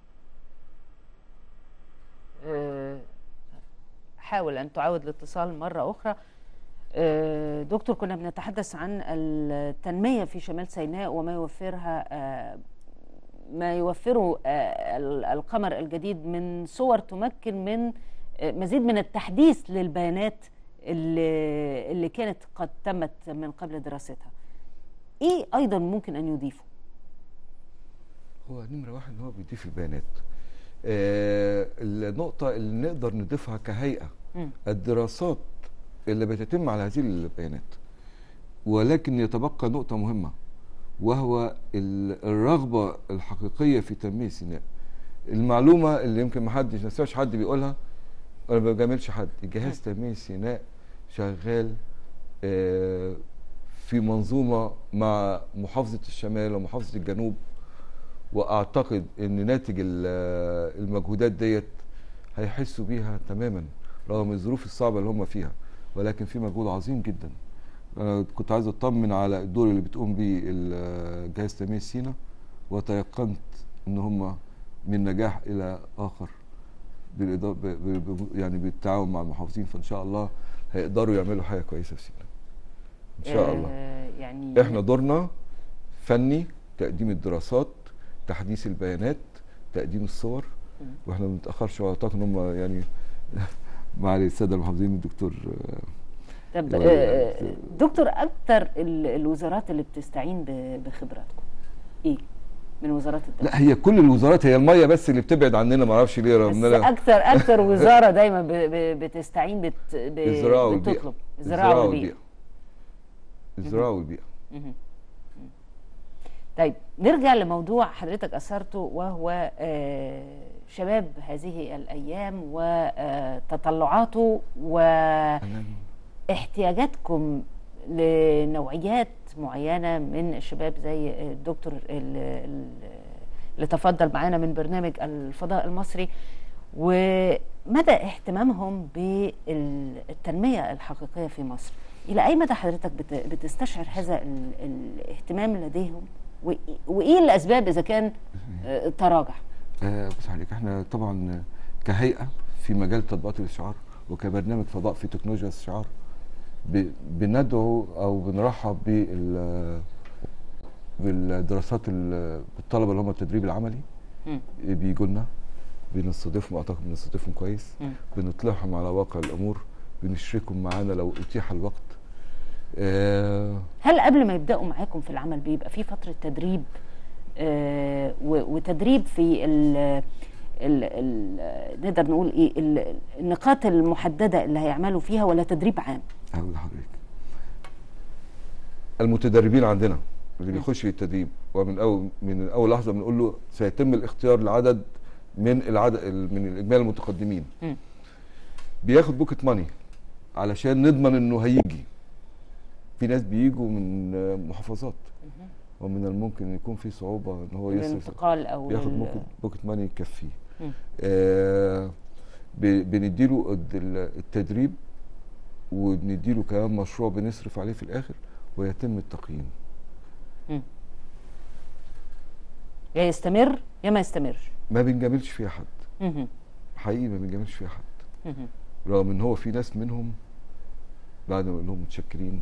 Speaker 1: آه، حاول ان تعاود الاتصال مره اخرى آه، دكتور كنا بنتحدث عن التنميه في شمال سيناء وما يوفرها آه، ما يوفره آه، ال- القمر الجديد من صور تمكن من آه، مزيد من التحديث للبيانات اللي, اللي كانت قد تمت من قبل دراستها ايه ايضا ممكن ان يضيفه
Speaker 2: هو نمرة واحد ان هو بيضيف البيانات آه النقطة اللي نقدر نضيفها كهيئة
Speaker 1: مم.
Speaker 2: الدراسات اللي بتتم على هذه البيانات ولكن يتبقى نقطة مهمة وهو ال- الرغبة الحقيقية في تنمية سيناء المعلومة اللي يمكن محدش نسمعش حد بيقولها انا ما بجاملش حد جهاز تنمية سيناء شغال آه، في منظومة مع محافظة الشمال ومحافظة الجنوب واعتقد ان ناتج ال- المجهودات ديت هيحسوا بيها تماما رغم الظروف الصعبه اللي هم فيها ولكن في مجهود عظيم جدا انا كنت عايز اطمن على الدور اللي بتقوم بيه ال- جهاز تنميه سينا وتيقنت ان هم من نجاح الى اخر بالإضافة ب- ب- ب- يعني بالتعاون مع المحافظين فان شاء الله هيقدروا يعملوا حاجه كويسه في سينا ان شاء الله
Speaker 1: آه، يعني
Speaker 2: احنا دورنا فني تقديم الدراسات تحديث البيانات تقديم الصور واحنا ما بنتاخرش واعتقد ان هم يعني معالي الساده المحافظين الدكتور آه،
Speaker 1: طب
Speaker 2: يعني-
Speaker 1: آه، دكتور اكتر ال- الوزارات اللي بتستعين ب- بخبراتكم ايه من وزارات الدولة
Speaker 2: لا هي كل الوزارات هي الميه بس اللي بتبعد عننا ما اعرفش ليه رغم
Speaker 1: بس
Speaker 2: ان انا
Speaker 1: اكتر اكتر وزاره دايما ب- ب- بتستعين بت ب-
Speaker 2: الزراعه والبيئه
Speaker 1: بتطلب الزراعه والبيئه
Speaker 2: الزراعه والبيئه
Speaker 1: مهم. طيب نرجع لموضوع حضرتك اثرته وهو آه، شباب هذه الايام وتطلعاته واحتياجاتكم لنوعيات معينه من الشباب زي الدكتور ال- ال- اللي تفضل معانا من برنامج الفضاء المصري ومدى اهتمامهم بالتنميه الحقيقيه في مصر الى اي مدى حضرتك بت- بتستشعر هذا ال- الاهتمام لديهم وإيه- وايه الاسباب اذا كان آه، تراجع
Speaker 2: آه بص عليك احنا طبعا كهيئه في مجال تطبيقات الاشعار وكبرنامج فضاء في تكنولوجيا الاستشعار ب- بندعو او بنرحب بال بالدراسات ال- بالطلبه اللي هم التدريب العملي
Speaker 1: مم.
Speaker 2: بيجوا لنا بنستضيفهم اعتقد بنستضيفهم كويس
Speaker 1: مم.
Speaker 2: بنطلعهم على واقع الامور بنشركهم معانا لو اتيح الوقت آه
Speaker 1: هل قبل ما يبداوا معاكم في العمل بيبقى في فتره تدريب آه، و- وتدريب في ال- ال ال نقدر نقول ايه ال- النقاط المحدده اللي هيعملوا فيها ولا تدريب عام
Speaker 2: هقول لحضرتك المتدربين عندنا اللي بيخش التدريب ومن اول من اول لحظه بنقول له سيتم الاختيار لعدد من العدد من الاجمالي المتقدمين
Speaker 1: مم.
Speaker 2: بياخد بوكت ماني علشان نضمن انه هيجي في ناس بيجوا من آه، محافظات ومن الممكن ان يكون في صعوبه ان هو يصرف
Speaker 1: الانتقال او
Speaker 2: بياخد
Speaker 1: ال-
Speaker 2: بوكت, بوكت ماني يكفيه
Speaker 1: مم.
Speaker 2: آه ب- بنديله الد- ال- التدريب وبنديله كمان مشروع بنصرف عليه في الاخر ويتم التقييم
Speaker 1: يا يستمر يا ما يستمرش
Speaker 2: ما بنجاملش فيها حد
Speaker 1: مهم.
Speaker 2: حقيقي ما بنجاملش فيها حد
Speaker 1: مهم.
Speaker 2: رغم ان هو في ناس منهم بعد ما نقول لهم متشكرين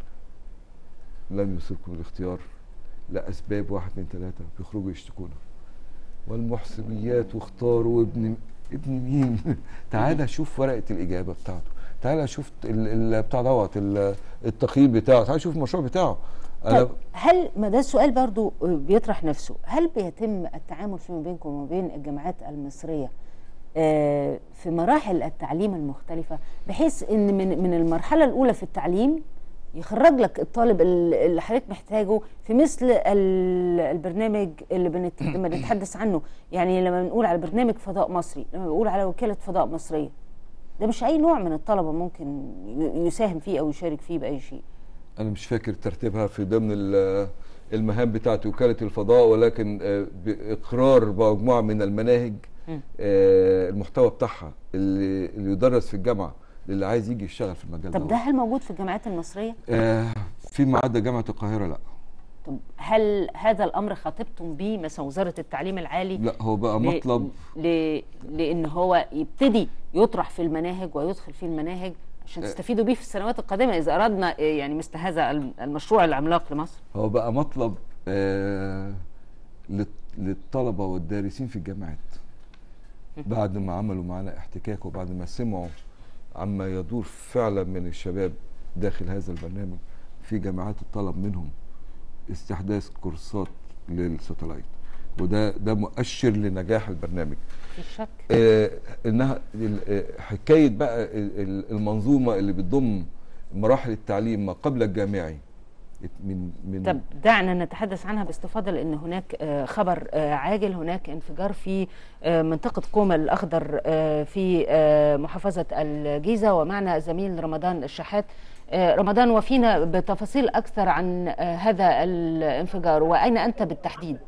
Speaker 2: لم يصلكم الاختيار لاسباب واحد اتنين تلاته بيخرجوا يشتكونا والمحسبيات واختاروا ابن ابن مين تعالى شوف ورقه الاجابه بتاعته تعالى شوف ال- ال- بتاع دوت ال- التقييم بتاعه تعالى شوف المشروع بتاعه انا
Speaker 1: طيب هل ما ده السؤال برضو بيطرح نفسه هل بيتم التعامل فيما بينكم وما بين الجامعات المصرية آه، في مراحل التعليم المختلفة بحيث ان من من المرحلة الأولى في التعليم يخرج لك الطالب ال- اللي حضرتك محتاجه في مثل ال- البرنامج اللي بنت- بنتحدث عنه يعني لما بنقول على برنامج فضاء مصري لما بنقول على وكالة فضاء مصرية ده مش أي نوع من الطلبة ممكن ي- يساهم فيه أو يشارك فيه بأي شيء
Speaker 2: انا مش فاكر ترتيبها في ضمن ال- المهام بتاعت وكاله الفضاء ولكن آه، باقرار مجموعه من المناهج
Speaker 1: مم.
Speaker 2: آه، المحتوى بتاعها اللي, اللي يدرس في الجامعه للي عايز يجي يشتغل في المجال
Speaker 1: طب ده هل موجود في الجامعات المصرية؟
Speaker 2: آه فيما عدا جامعه القاهره لا
Speaker 1: طب هل هذا الامر خاطبتم به مثلا وزاره التعليم العالي
Speaker 2: لا هو بقى
Speaker 1: ل-
Speaker 2: مطلب
Speaker 1: ل... لان هو يبتدي يطرح في المناهج ويدخل في المناهج عشان
Speaker 2: آه.
Speaker 1: تستفيدوا بيه في السنوات القادمه اذا اردنا آه، يعني مثل هذا الم- المشروع العملاق لمصر
Speaker 2: هو بقى مطلب آه لل- للطلبه والدارسين في الجامعات بعد ما عملوا معنا احتكاك وبعد ما سمعوا عما يدور فعلا من الشباب داخل هذا البرنامج في جامعات الطلب منهم استحداث كورسات للساتلايت وده ده مؤشر لنجاح البرنامج
Speaker 1: في شك
Speaker 2: آه انها ال- آه، حكايه بقى ال- ال- المنظومه اللي بتضم مراحل التعليم ما قبل الجامعي من من
Speaker 1: طب دعنا نتحدث عنها باستفاضه لان هناك آه، خبر آه، عاجل هناك انفجار في آه، منطقه قوم الاخضر آه، في آه، محافظه الجيزه ومعنا زميل رمضان الشحات آه، رمضان وفينا بتفاصيل اكثر عن آه، هذا الانفجار واين انت بالتحديد؟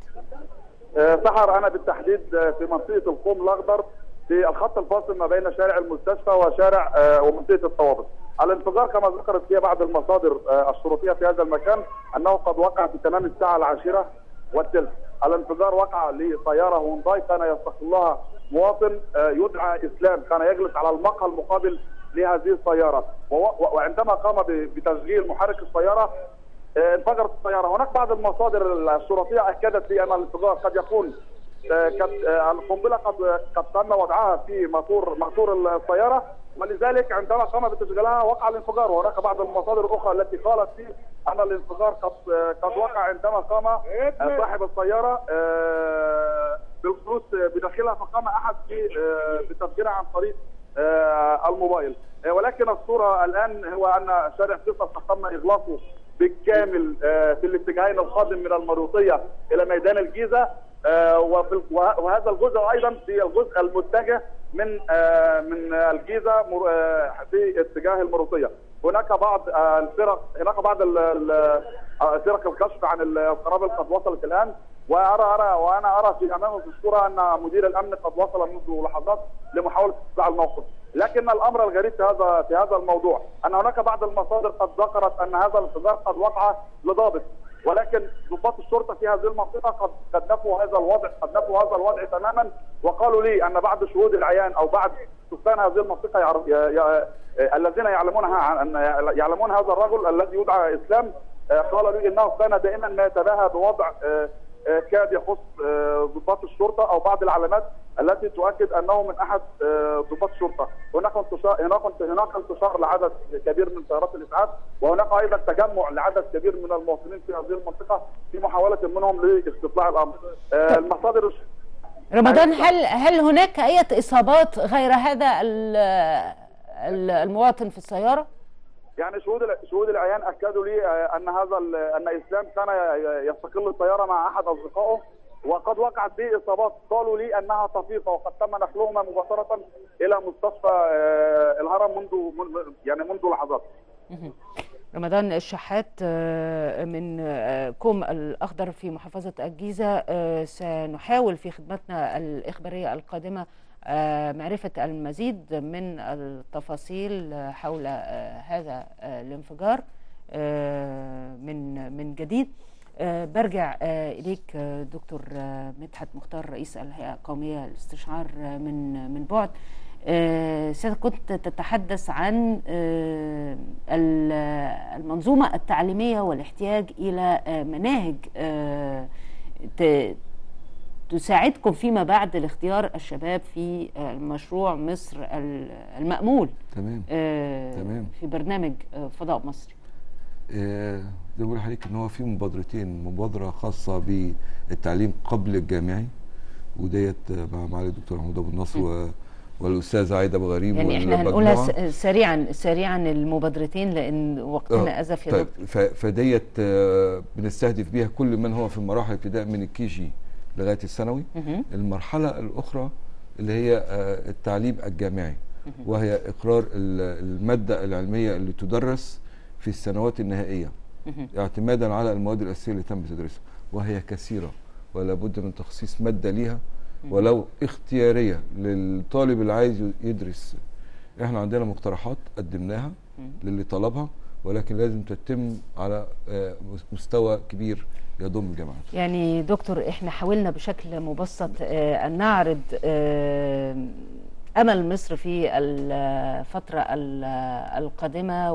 Speaker 14: آه، سحر انا بالتحديد آه، في منطقه القوم الاخضر في الخط الفاصل ما بين شارع المستشفى وشارع آه، ومنطقه الطوابق. الانفجار كما ذكرت فيها بعض المصادر آه، الشرطيه في هذا المكان انه قد وقع في تمام الساعه العاشره والثلث. الانفجار وقع لسياره هونداي كان يستقلها مواطن آه، يدعى اسلام كان يجلس على المقهى المقابل لهذه السياره وو- وعندما قام ب- بتشغيل محرك السياره آه، انفجرت السياره هناك بعض المصادر الشرطيه اكدت لي ان الانفجار قد يكون آه، قد آه، القنبله قد قد تم وضعها في موتور موتور السياره ولذلك عندما قام بتشغيلها وقع الانفجار وهناك بعض المصادر الاخرى التي قالت لي ان الانفجار قد آه، قد وقع عندما قام آه، صاحب السياره آه، بالجلوس بداخلها فقام احد ب- آه، بتفجيرها عن طريق آه، الموبايل آه، ولكن الصوره الان هو ان شارع فيصل قد تم اغلاقه بالكامل آه، في الاتجاهين القادم من المروطيه الى ميدان الجيزه آه، وفي ال- وه- وهذا الجزء ايضا في الجزء المتجه من آه، من الجيزه مر- آه، في اتجاه المروطيه هناك بعض آه، الفرق هناك بعض ال- ال- آه، فرق الكشف عن القنابل قد وصلت الان وارى ارى وانا ارى في امامه في الصوره ان مدير الامن قد وصل منذ لحظات لمحاوله استطلاع الموقف لكن الامر الغريب في هذا في هذا الموضوع ان هناك بعض المصادر قد ذكرت ان هذا الانفجار قد وقع لضابط ولكن ضباط الشرطه في هذه المنطقه قد قد نفوا هذا الوضع قد نفوا هذا الوضع تماما وقالوا لي ان بعض شهود العيان او بعض سكان هذه المنطقه يعرف ي... ي... الذين يعلمونها عن أن يعلمون هذا الرجل الذي يدعى اسلام آه، قال لي انه كان دائما ما يتباهى بوضع آه، آه، كاد يخص آه، ضباط الشرطه او بعض العلامات التي تؤكد انه من احد آه، ضباط الشرطه، هناك انتشار هناك هناك انتشار لعدد كبير من سيارات الاسعاف وهناك ايضا تجمع لعدد كبير من المواطنين في هذه المنطقه في محاوله منهم لاستطلاع الامر. آه، المصادر الش-
Speaker 1: رمضان هل هل هناك اي اصابات غير هذا ال- ال- المواطن في السياره؟
Speaker 14: يعني شهود الع- شهود العيان اكدوا لي آه، ان هذا ال- ان اسلام كان ي- يستقل الطياره مع احد اصدقائه وقد وقعت به اصابات قالوا لي انها طفيفه وقد تم نقلهما مباشره الى مستشفى آه، الهرم منذ من- يعني منذ لحظات
Speaker 1: رمضان الشحات آه، من آه، كوم الأخضر في محافظة الجيزة آه، سنحاول في خدمتنا الإخبارية القادمة آه، معرفة المزيد من التفاصيل آه، حول آه، هذا آه، الانفجار آه، من من جديد آه، برجع آه، إليك آه، دكتور آه، مدحت مختار رئيس الهيئة القومية للاستشعار آه، من من بعد آه، سيادة كنت تتحدث عن آه، ال- المنظومة التعليمية والاحتياج إلى آه، مناهج آه، ت- تساعدكم فيما بعد لاختيار الشباب في آه، مشروع مصر ال- المأمول
Speaker 2: تمام
Speaker 1: آه،
Speaker 2: تمام.
Speaker 1: في برنامج آه، فضاء مصري
Speaker 2: آه، زي ما بقول لحضرتك ان هو في مبادرتين مبادره خاصه بالتعليم قبل الجامعي وديت آه، مع معالي الدكتور محمود ابو النصر و- والاستاذه عايده ابو غريب
Speaker 1: يعني احنا هنقولها
Speaker 2: والمجموعة.
Speaker 1: س- سريعا سريعا المبادرتين لأن وقتنا
Speaker 2: آه،
Speaker 1: أزف يا
Speaker 2: طيب،
Speaker 1: دكتور
Speaker 2: ف- فديت آه، بنستهدف بيها كل من هو في مراحل ابتداء من الكي جي لغايه الثانوي
Speaker 1: مهم.
Speaker 2: المرحله الاخرى اللي هي آه، التعليم الجامعي وهي اقرار ال- الماده العلميه اللي تدرس في السنوات النهائيه
Speaker 1: مهم.
Speaker 2: اعتمادا على المواد الاساسيه اللي تم تدريسها وهي كثيره ولا بد من تخصيص ماده ليها ولو اختياريه للطالب اللي عايز يدرس احنا عندنا مقترحات قدمناها للي طلبها ولكن لازم تتم على آه، مستوى كبير يضم الجامعات
Speaker 1: يعني دكتور احنا حاولنا بشكل مبسط آه، ان نعرض آه، امل مصر في الفتره ال- القادمه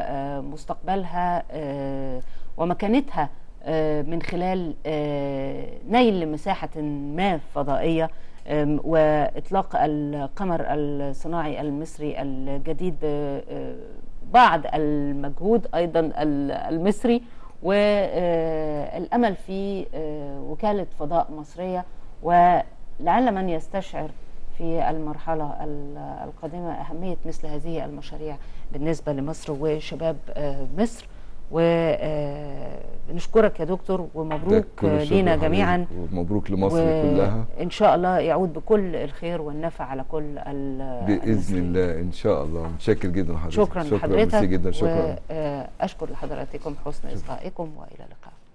Speaker 1: ومستقبلها آه، ومكانتها آه، من خلال آه، نيل مساحه ما فضائيه آم، واطلاق القمر الصناعي المصري الجديد آه، آه، بعض المجهود ايضا ال- المصري والامل في آه، وكاله فضاء مصريه ولعل من يستشعر في المرحله ال- القادمه اهميه مثل هذه المشاريع بالنسبه لمصر وشباب آه، مصر ونشكرك يا دكتور
Speaker 2: ده
Speaker 1: ومبروك
Speaker 2: كل الشكر
Speaker 1: لينا
Speaker 2: لحضرتك
Speaker 1: جميعا
Speaker 2: ومبروك لمصر كلها
Speaker 1: ان شاء الله يعود بكل الخير والنفع على كل ال-
Speaker 2: باذن الله ان شاء الله متشكر جدا لحضرتك
Speaker 1: شكرا
Speaker 2: شكرا
Speaker 1: لحضرتك
Speaker 2: ميرسي جدا شكرا
Speaker 1: واشكر لحضراتكم حسن اصغائكم والى اللقاء